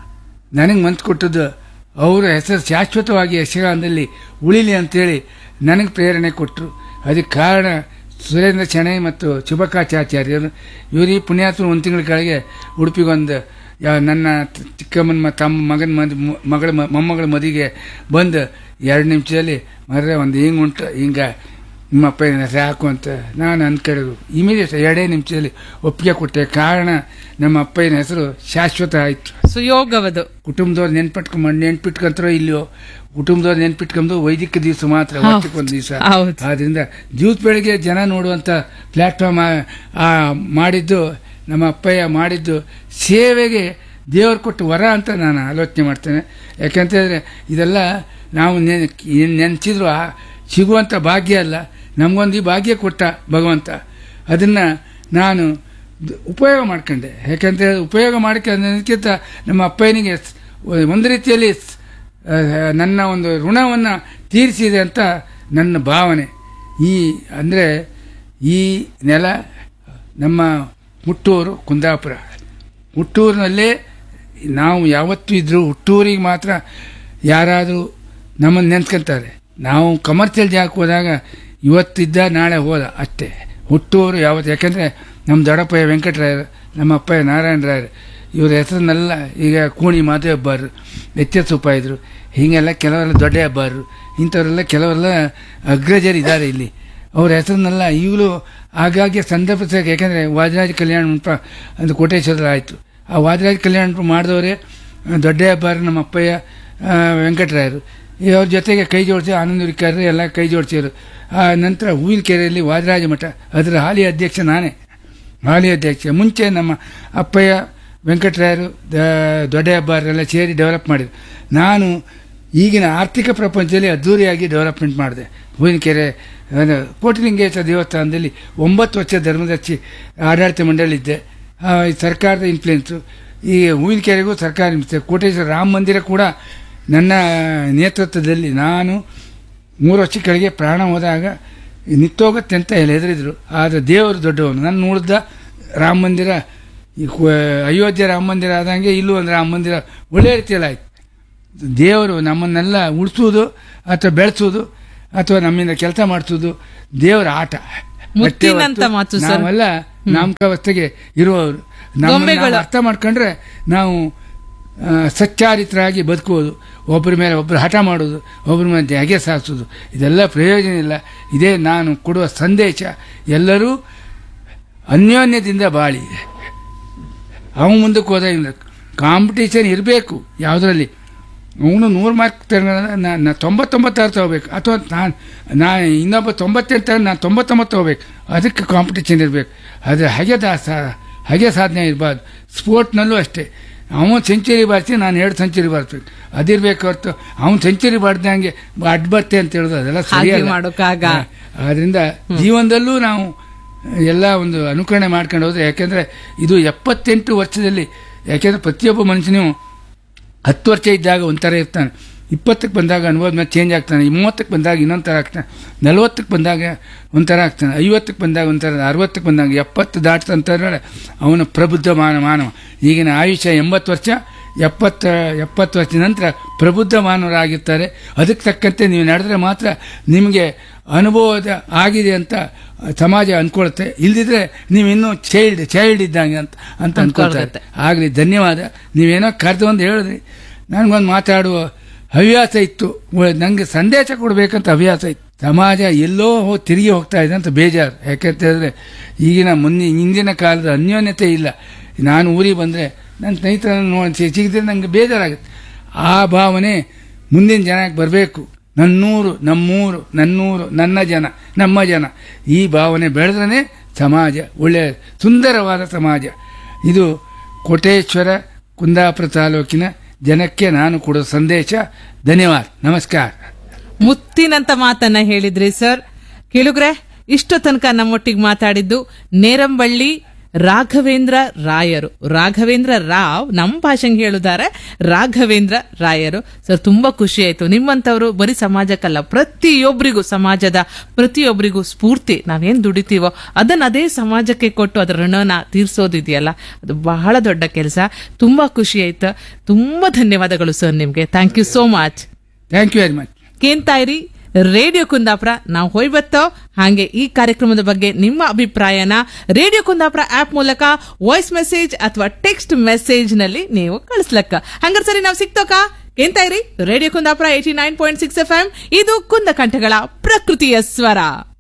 ನನಗೆ ಮನ್ಸು ಕೊಟ್ಟದ್ದು ಅವರ ಹೆಸರು ಶಾಶ್ವತವಾಗಿ ಯಕ್ಷಗಾನದಲ್ಲಿ ಉಳಿಲಿ ಅಂತೇಳಿ ನನಗೆ ಪ್ರೇರಣೆ ಕೊಟ್ಟರು ಅದಕ್ಕೆ ಕಾರಣ ಸುರೇಂದ್ರ ಶೆಣೈ ಮತ್ತು ಶುಭಕಾಚಾಚಾರ್ಯರು ಇವರು ಈ ಪುಣ್ಯಾತ್ಮರು ಒಂದು ತಿಂಗಳ ಕೆಳಗೆ ಉಡುಪಿಗೊಂದು ಯಾ ನನ್ನ ತ- ಚಿಕ್ಕಮ್ಮನ ಮ- ತಮ್ಮ ಮಗನ ಮದ್ ಮ- ಮಗಳ ಮ- ಮೊಮ್ಮಗಳ ಮದುವೆಗೆ ಬಂದು ಎರಡು ನಿಮಿಷದಲ್ಲಿ ಮರ್ರೆ ಒಂದು ಹಿಂಗೆ ಉಂಟು ಹಿಂಗೆ ನಿಮ್ಮ ಅಪ್ಪನ ಹೆಸರು ಹಾಕು ಅಂತ ನಾನು ಅನ್ಕೊಂಡಿದ್ದು ಇಮಿಡಿಯೇಟ್ ಎರಡೇ ನಿಮಿಷದಲ್ಲಿ ಒಪ್ಪಿಗೆ ಕೊಟ್ಟೆ ಕಾರಣ ನಮ್ಮ ಅಪ್ಪನ ಹೆಸರು ಶಾಶ್ವತ ಆಯಿತು ಸುಯೋಗವದು ಕುಟುಂಬದವ್ರು ನೆನ್ಪಿಟ್ಕೊಂಡ್ ನೆನ್ಪಿಟ್ಕೊಂತಾರೋ ಇಲ್ಲೋ ಕುಟುಂಬದವ್ರು ನೆನ್ಪಿಟ್ಕೊಂಡು ವೈದಿಕ ದಿವಸ ಮಾತ್ರ ಹೌದು. ವರ್ಷಕ್ಕೊಂದು ದಿವಸ ಹೌದು. ಆದ್ರಿಂದ ದಿವಸ ಬೆಳಿಗ್ಗೆ ಜನ ನೋಡುವಂತ ಪ್ಲಾಟ್ಫಾರ್ಮ್ ಮಾಡಿದ್ದು ನಮ್ಮ ಅಪ್ಪಯ್ಯ ಮಾಡಿದ್ದು ಸೇವೆಗೆ ದೇವರು ಕೊಟ್ಟು ವರ ಅಂತ ನಾನು ಆಲೋಚನೆ ಮಾಡ್ತೇನೆ ಯಾಕಂತ ಹೇಳಿದ್ರೆ ಇದೆಲ್ಲ ನಾವು ನೆನ್ ನೆನೆಸಿದ್ರು ಸಿಗುವಂಥ ಭಾಗ್ಯ ಅಲ್ಲ ನಮಗೊಂದು ಈ ಭಾಗ್ಯ ಕೊಟ್ಟ ಭಗವಂತ ಅದನ್ನ ನಾನು ದ- ಉಪಯೋಗ ಮಾಡ್ಕೊಂಡೆ ಯಾಕಂತ ಹೇಳಿದ್ರೆ ಉಪಯೋಗ ಮಾಡ್ಕೊಂಡಕ್ಕಿಂತ ನಮ್ಮ ಅಪ್ಪಯ್ಯನಿಗೆ ಸ್- ಒಂದು ರೀತಿಯಲ್ಲಿ ಸ್- ಆ, ನನ್ನ ಒಂದು ಋಣವನ್ನು ತೀರಿಸಿದೆ ಅಂತ ನನ್ನ ಭಾವನೆ ಈ ಅಂದರೆ ಈ ನೆಲ ನಮ್ಮ ಹುಟ್ಟೂರು ಕುಂದಾಪುರ ಹುಟ್ಟೂರಿನಲ್ಲೇ ನಾವು ಯಾವತ್ತೂ ಇದ್ರೂ ಹುಟ್ಟೂರಿಗೆ ಮಾತ್ರ ಯಾರಾದರೂ ನಮ್ಮನ್ನು ನೆನ್ಸ್ಕೊಂತಾರೆ ನಾವು ಕಮರ್ಷಿಯಲ್ ಜಾಗಕ್ಕೆ ಹೋದಾಗ ಇವತ್ತಿದ್ದ ನಾಳೆ ಹೋದ ಅಷ್ಟೇ ಹುಟ್ಟೂರು ಯಾವತ್ತು ಯಾಕಂದರೆ ನಮ್ಮ ದೊಡ್ಡಪ್ಪಯ್ಯ ವೆಂಕಟರಾಯರು ನಮ್ಮ ಅಪ್ಪಯ್ಯ ನಾರಾಯಣ ರಾಯರು ಇವ್ರ ಹೆಸರನ್ನೆಲ್ಲ ಈಗ ಕೂಣಿ ಮಾಧವ ಹಬ್ಬರು ಎಚ್ ಎಸ್ ಇದ್ರು ಹೀಗೆಲ್ಲ ಕೆಲವರೆಲ್ಲ ದೊಡ್ಡ ಹಬ್ಬರು ಇಂಥವರೆಲ್ಲ ಕೆಲವರೆಲ್ಲ ಅಗ್ರಜರು ಇದ್ದಾರೆ ಇಲ್ಲಿ ಅವ್ರ ಹೆಸರನ್ನೆಲ್ಲ ಈಗಲೂ ಆಗಾಗ್ಗೆ ಸಂದರ್ಭಿಸಾಗ ಯಾಕಂದರೆ ವಾದಿರಾಜ ಕಲ್ಯಾಣ ಮಂಟಪ ಅದು ಕೋಟೇಶ್ವರ ಆಯಿತು ಆ ವಾದಿರಾಜ ಕಲ್ಯಾಣ ಮಂಟಪ ಮಾಡಿದವರೇ ದೊಡ್ಡ ಹಬ್ಬರು ನಮ್ಮ ಅಪ್ಪಯ್ಯ ಆ, ವೆಂಕಟರಾಯರು ಈ ಅವ್ರ ಜೊತೆಗೆ ಕೈ ಜೋಡಿಸಿ ಆನಂದ ವಿಕಾರರು ಎಲ್ಲ ಕೈ ಜೋಡಿಸಿದ್ರು ಆ ನಂತರ ಹೂವಿನ ಕೆರೆಯಲ್ಲಿ ವಾದಿರಾಜ ಮಠ ಅದರ ಹಾಲಿ ಅಧ್ಯಕ್ಷ ನಾನೇ ಹಾಲಿ ಅಧ್ಯಕ್ಷ ಮುಂಚೆ ನಮ್ಮ ಅಪ್ಪಯ್ಯ ವೆಂಕಟರಾಯರು ದ- ದೊಡ್ಡ ಹಬ್ಬರೆಲ್ಲ ಸೇರಿ ಡೆವಲಪ್ ಮಾಡಿದ್ರು ನಾನು ಈಗಿನ ಆರ್ಥಿಕ ಪ್ರಪಂಚದಲ್ಲಿ ಅದ್ದೂರಿಯಾಗಿ ಡೆವಲಪ್ಮೆಂಟ್ ಮಾಡಿದೆ ಹೂವಿನಕೆರೆ ಅದು ಕೋಟಿಲಿಂಗೇಶ್ವರ ದೇವಸ್ಥಾನದಲ್ಲಿ ಒಂಬತ್ತು ವರ್ಷ ಧರ್ಮದರ್ಶಿ ಆಡಳಿತ ಮಂಡಳಿದ್ದೆ ಆ, ಈ ಸರ್ಕಾರದ ಇನ್ಫ್ಲುಯೆನ್ಸು ಈ ಹೂವಿನಕೆರೆಗೂ ಸರ್ಕಾರ influence. ಕೋಟೇಶ್ವರ ರಾಮ ಮಂದಿರ ಕೂಡ ನನ್ನ ನೇತೃತ್ವದಲ್ಲಿ ನಾನು ಮೂರು ವರ್ಷ ಕೆಳಗೆ ಪ್ರಾಣ ಹೋದಾಗ ನಿತ್ತೋಗುತ್ತೆ ಅಂತ ಹೇಳಿ ಹೆದರಿದ್ರು ಆದರೆ ದೇವರು ದೊಡ್ಡವನು ನನ್ನ ಉಳಿದ ರಾಮ ಮಂದಿರ ಈ ಕು- ಅಯೋಧ್ಯೆ ರಾಮ ಮಂದಿರ ಆದಂಗೆ ಇಲ್ಲೂ ಒಂದು ರಾಮ ಮಂದಿರ ಒಳ್ಳೆ ರೀತಿಯಲ್ಲಿ ಆಯ್ತು ದೇವರು ನಮ್ಮನ್ನೆಲ್ಲ ಉಳಿಸೋದು ಅಥವಾ ಬೆಳೆಸೋದು ಅಥವಾ ನಮ್ಮಿಂದ ಕೆಲಸ ಮಾಡಿಸೋದು ದೇವರ ಆಟ ಅಷ್ಟೇ ಮುತ್ತಿನಂತ ಹೊರ್ತು ಮಾತು ಸರ್. ನಾವೆಲ್ಲ ನಾಮಕಾವಸ್ಥೆಗೆ ಇರುವವರು ನಮ್ಮನ್ನ ಗೊಂಬೆಗಳು. ನಾವು ಅರ್ಥ ಮಾಡ್ಕೊಂಡ್ರೆ ನಾವು ಆ, ಸಚ್ಚಾರಿತರಾಗಿ ಬದುಕುವುದು ಒಬ್ಬರ ಮೇಲೆ ಒಬ್ಬರು ಹಠ ಮಾಡೋದು ಒಬ್ಬರ ಮೇಲೆ ಹಗೆ ಸಾಧಿಸೋದು ಇದೆಲ್ಲ ಪ್ರಯೋಜನ ಇಲ್ಲ ಇದೇ ನಾನು ಕೊಡುವ ಸಂದೇಶ ಎಲ್ಲರೂ ಅನ್ಯೋನ್ಯದಿಂದ ಬಾಳಿ ಅವನು ಮುಂದಕ್ಕೆ ಹೋದ ಇಲ್ಲ ಕಾಂಪಿಟೇಷನ್ ಇರಬೇಕು ಯಾವುದರಲ್ಲಿ ಅವನು ನೂರು ಮಾರ್ಕ್ ನಾನು ತೊಂಬತ್ತೊಂಬತ್ತಾರು ತಗೋಬೇಕು ಅಥವಾ ನಾನು ನಾ ಇನ್ನೊಬ್ಬ ತೊಂಬತ್ತೆಂಟು ತಗೊಂಡು ನಾನು ತೊಂಬತ್ತೊಂಬತ್ತು ತಗೋಬೇಕು ಅದಕ್ಕೆ ಕಾಂಪಿಟೇಷನ್ ಇರಬೇಕು ಅದು ಹಾಗೆ ದಾಸ ಹಾಗೆ ಸಾಧನೆ ಇರಬಾರ್ದು ಸ್ಪೋರ್ಟ್ನಲ್ಲೂ ಅಷ್ಟೇ ಅವನು ಸೆಂಚುರಿ ಬಾರಿಸಿ ನಾನು ಎರಡು ಸೆಂಚುರಿ ಬಾರಿಸ್ಬೇಕು ಅದಿರ್ಬೇಕು ಹೊರತು ಅವನು ಸೆಂಚುರಿ ಬಾರ್ದಂಗೆ ಅಡ್ಡ ಬರ್ತೆ ಅಂತ ಹೇಳೋದು ಅದೆಲ್ಲ ಹಾಗೆ ಸರಿಯಲ್ಲ ಮಾಡೋಕ್ಕಾಗ. ಆದ್ರಿಂದ ಜೀವನದಲ್ಲೂ ನಾವು ಎಲ್ಲ ಒಂದು ಅನುಕರಣೆ ಮಾಡ್ಕೊಂಡು ಹೋದ್ರೆ ಯಾಕೆಂದ್ರೆ ಇದು ಎಪ್ಪತ್ತೆಂಟು ವರ್ಷದಲ್ಲಿ ಯಾಕೆಂದ್ರೆ ಪ್ರತಿಯೊಬ್ಬ ಮನುಷ್ಯನೂ ಹತ್ತು ವರ್ಷ ಇದ್ದಾಗ ಒಂಥರ ಇರ್ತಾನೆ ಇಪ್ಪತ್ತಕ್ಕೆ ಬಂದಾಗ ಅನುಭವದ ಮೇಲೆ ಚೇಂಜ್ ಆಗ್ತಾನೆ ಮೂವತ್ತಕ್ಕೆ ಬಂದಾಗ ಇನ್ನೊಂದು ಥರ ಆಗ್ತಾನೆ ನಲವತ್ತಕ್ಕೆ ಬಂದಾಗ ಒಂಥರ ಆಗ್ತಾನೆ ಐವತ್ತಕ್ಕೆ ಬಂದಾಗ ಒಂಥರ ಅರವತ್ತಕ್ಕೆ ಬಂದಾಗ ಎಪ್ಪತ್ತು ದಾಟ್ತಂತಂದ್ರೆ ಅವನು ಪ್ರಬುದ್ಧ ಮಾನ ಮಾನವ ಈಗಿನ ಆಯುಷ್ಯ ಎಂಬತ್ತು ವರ್ಷ ಎಪ್ಪತ್ತ ಎಪ್ಪತ್ತು ವರ್ಷದ ನಂತರ ಪ್ರಬುದ್ಧ ಮಾನವರಾಗಿರ್ತಾರೆ ಅದಕ್ಕೆ ತಕ್ಕಂತೆ ನೀವು ನಡೆದ್ರೆ ಮಾತ್ರ ನಿಮಗೆ ಅನುಭವದ ಆಗಿದೆ ಅಂತ ಸಮಾಜ ಅನ್ಕೊಳುತ್ತೆ ಇಲ್ದಿದ್ರೆ ನೀವು ಇನ್ನೂ ಚೈಲ್ಡ್ ಚೈಲ್ಡ್ ಇದ್ದಂಗೆ ಅಂತ ಅಂತ ಅನ್ಕೊಳ್ತಾರೆ ಅನ್ಕೊಳ್ತೈತೆ. ಆಗಲಿ ಧನ್ಯವಾದ ನೀವೇನೋ ಕರೆದು ಒಂದು ಹೇಳಿದ್ರಿ ನನಗೊಂದು ಮಾತಾಡುವ ಹವ್ಯಾಸ ಇತ್ತು ನನಗೆ ಸಂದೇಶ ಕೊಡಬೇಕಂತ ಹವ್ಯಾಸ ಇತ್ತು ಸಮಾಜ ಎಲ್ಲೋ ಹೋಗಿ ತಿರುಗಿ ಹೋಗ್ತಾ ಇದೆ ಅಂತ ಬೇಜಾರು ಯಾಕಂತ ಹೇಳಿದ್ರೆ ಈಗಿನ ಮುನ್ನಿ ಹಿಂದಿನ ಕಾಲದ ಅನ್ಯೋನ್ಯತೆ ಇಲ್ಲ ನಾನು ಊರಿಗೆ ಬಂದರೆ ನನ್ನ ಸ್ನೇಹಿತರನ್ನು ನೋಡಿ ಸಿಗದಿದ್ರೆ ನನಗೆ ಬೇಜಾರಾಗುತ್ತೆ ಆ ಭಾವನೆ ಮುಂದಿನ ಜನಕ್ಕೆ ಬರಬೇಕು ನನ್ನೂರು ನಮ್ಮೂರು ನನ್ನೂರು ನನ್ನ ಜನ ನಮ್ಮ ಜನ ಈ ಭಾವನೆ ಬೆಳೆದ್ರೆ ಸಮಾಜ ಒಳ್ಳೆಯ ಸುಂದರವಾದ ಸಮಾಜ ಇದು ಕೋಟೇಶ್ವರ ಕುಂದಾಪುರ ತಾಲೂಕಿನ ಜನಕ್ಕೆ ನಾನು ಕೊಡೋ ಸಂದೇಶ ಧನ್ಯವಾದ ನಮಸ್ಕಾರ ಮುತ್ತಿನಂತ ಮಾತನ್ನ ಹೇಳಿದ್ರಿ ಸರ್ ಕೇಳುಗ್ರೆ ಇಷ್ಟು ತನಕ ನಮ್ಮೊಟ್ಟಿಗೆ ಮಾತಾಡಿದ್ದು ನೇರಂಬಳ್ಳಿ ರಾಘವೇಂದ್ರ ರಾಯರು ರಾಘವೇಂದ್ರ ರಾವ್ ನಮ್ಮ ಭಾಷೆಗೆ ಹೇಳುತ್ತಾರೆ ರಾಘವೇಂದ್ರ ರಾಯರು ಸರ್ ತುಂಬಾ ಖುಷಿ ಆಯ್ತು ನಿಮ್ಮಂತವರು ಬರೀ ಸಮಾಜಕ್ಕಲ್ಲ ಪ್ರತಿಯೊಬ್ಬರಿಗೂ ಸಮಾಜದ ಪ್ರತಿಯೊಬ್ಬರಿಗೂ ಸ್ಫೂರ್ತಿ ನಾವೇನ್ ದುಡಿತೀವೋ ಅದನ್ನ ಅದೇ ಸಮಾಜಕ್ಕೆ ಕೊಟ್ಟು ಅದರ ಋಣನ ತೀರ್ಸೋದಿದೆಯಲ್ಲ ಅದು ಬಹಳ ದೊಡ್ಡ ಕೆಲಸ ತುಂಬಾ ಖುಷಿ ಆಯ್ತು ತುಂಬಾ ಧನ್ಯವಾದಗಳು ಸರ್ ನಿಮ್ಗೆ thank you so much thank you very much ಕೇಂತಾಯಿರಿ ರೇಡಿಯೋ ಕುಂದಾಪುರ ನಾವು ಹೋಯ್ಬತ್ತೋ ಹಾಗೆ ಈ ಕಾರ್ಯಕ್ರಮದ ಬಗ್ಗೆ ನಿಮ್ಮ ಅಭಿಪ್ರಾಯನ ರೇಡಿಯೋ ಕುಂದಾಪುರ ಆಪ್ ಮೂಲಕ ವಾಯ್ಸ್ ಮೆಸೇಜ್ ಅಥವಾ ಟೆಕ್ಸ್ಟ್ ಮೆಸೇಜ್ ನಲ್ಲಿ ನೀವು ಕಳಿಸ್ಲಕ್ಕ ಹಂಗಾರೆ ಸರಿ ನಾವು ಸಿಕ್ತೋಕ ಕೇಂತಾಯಿರಿ radio Kundapura eighty nine point six F M ಇದು ಕುಂದ ಕಂಠಗಳ ಪ್ರಕೃತಿಯ ಸ್ವರ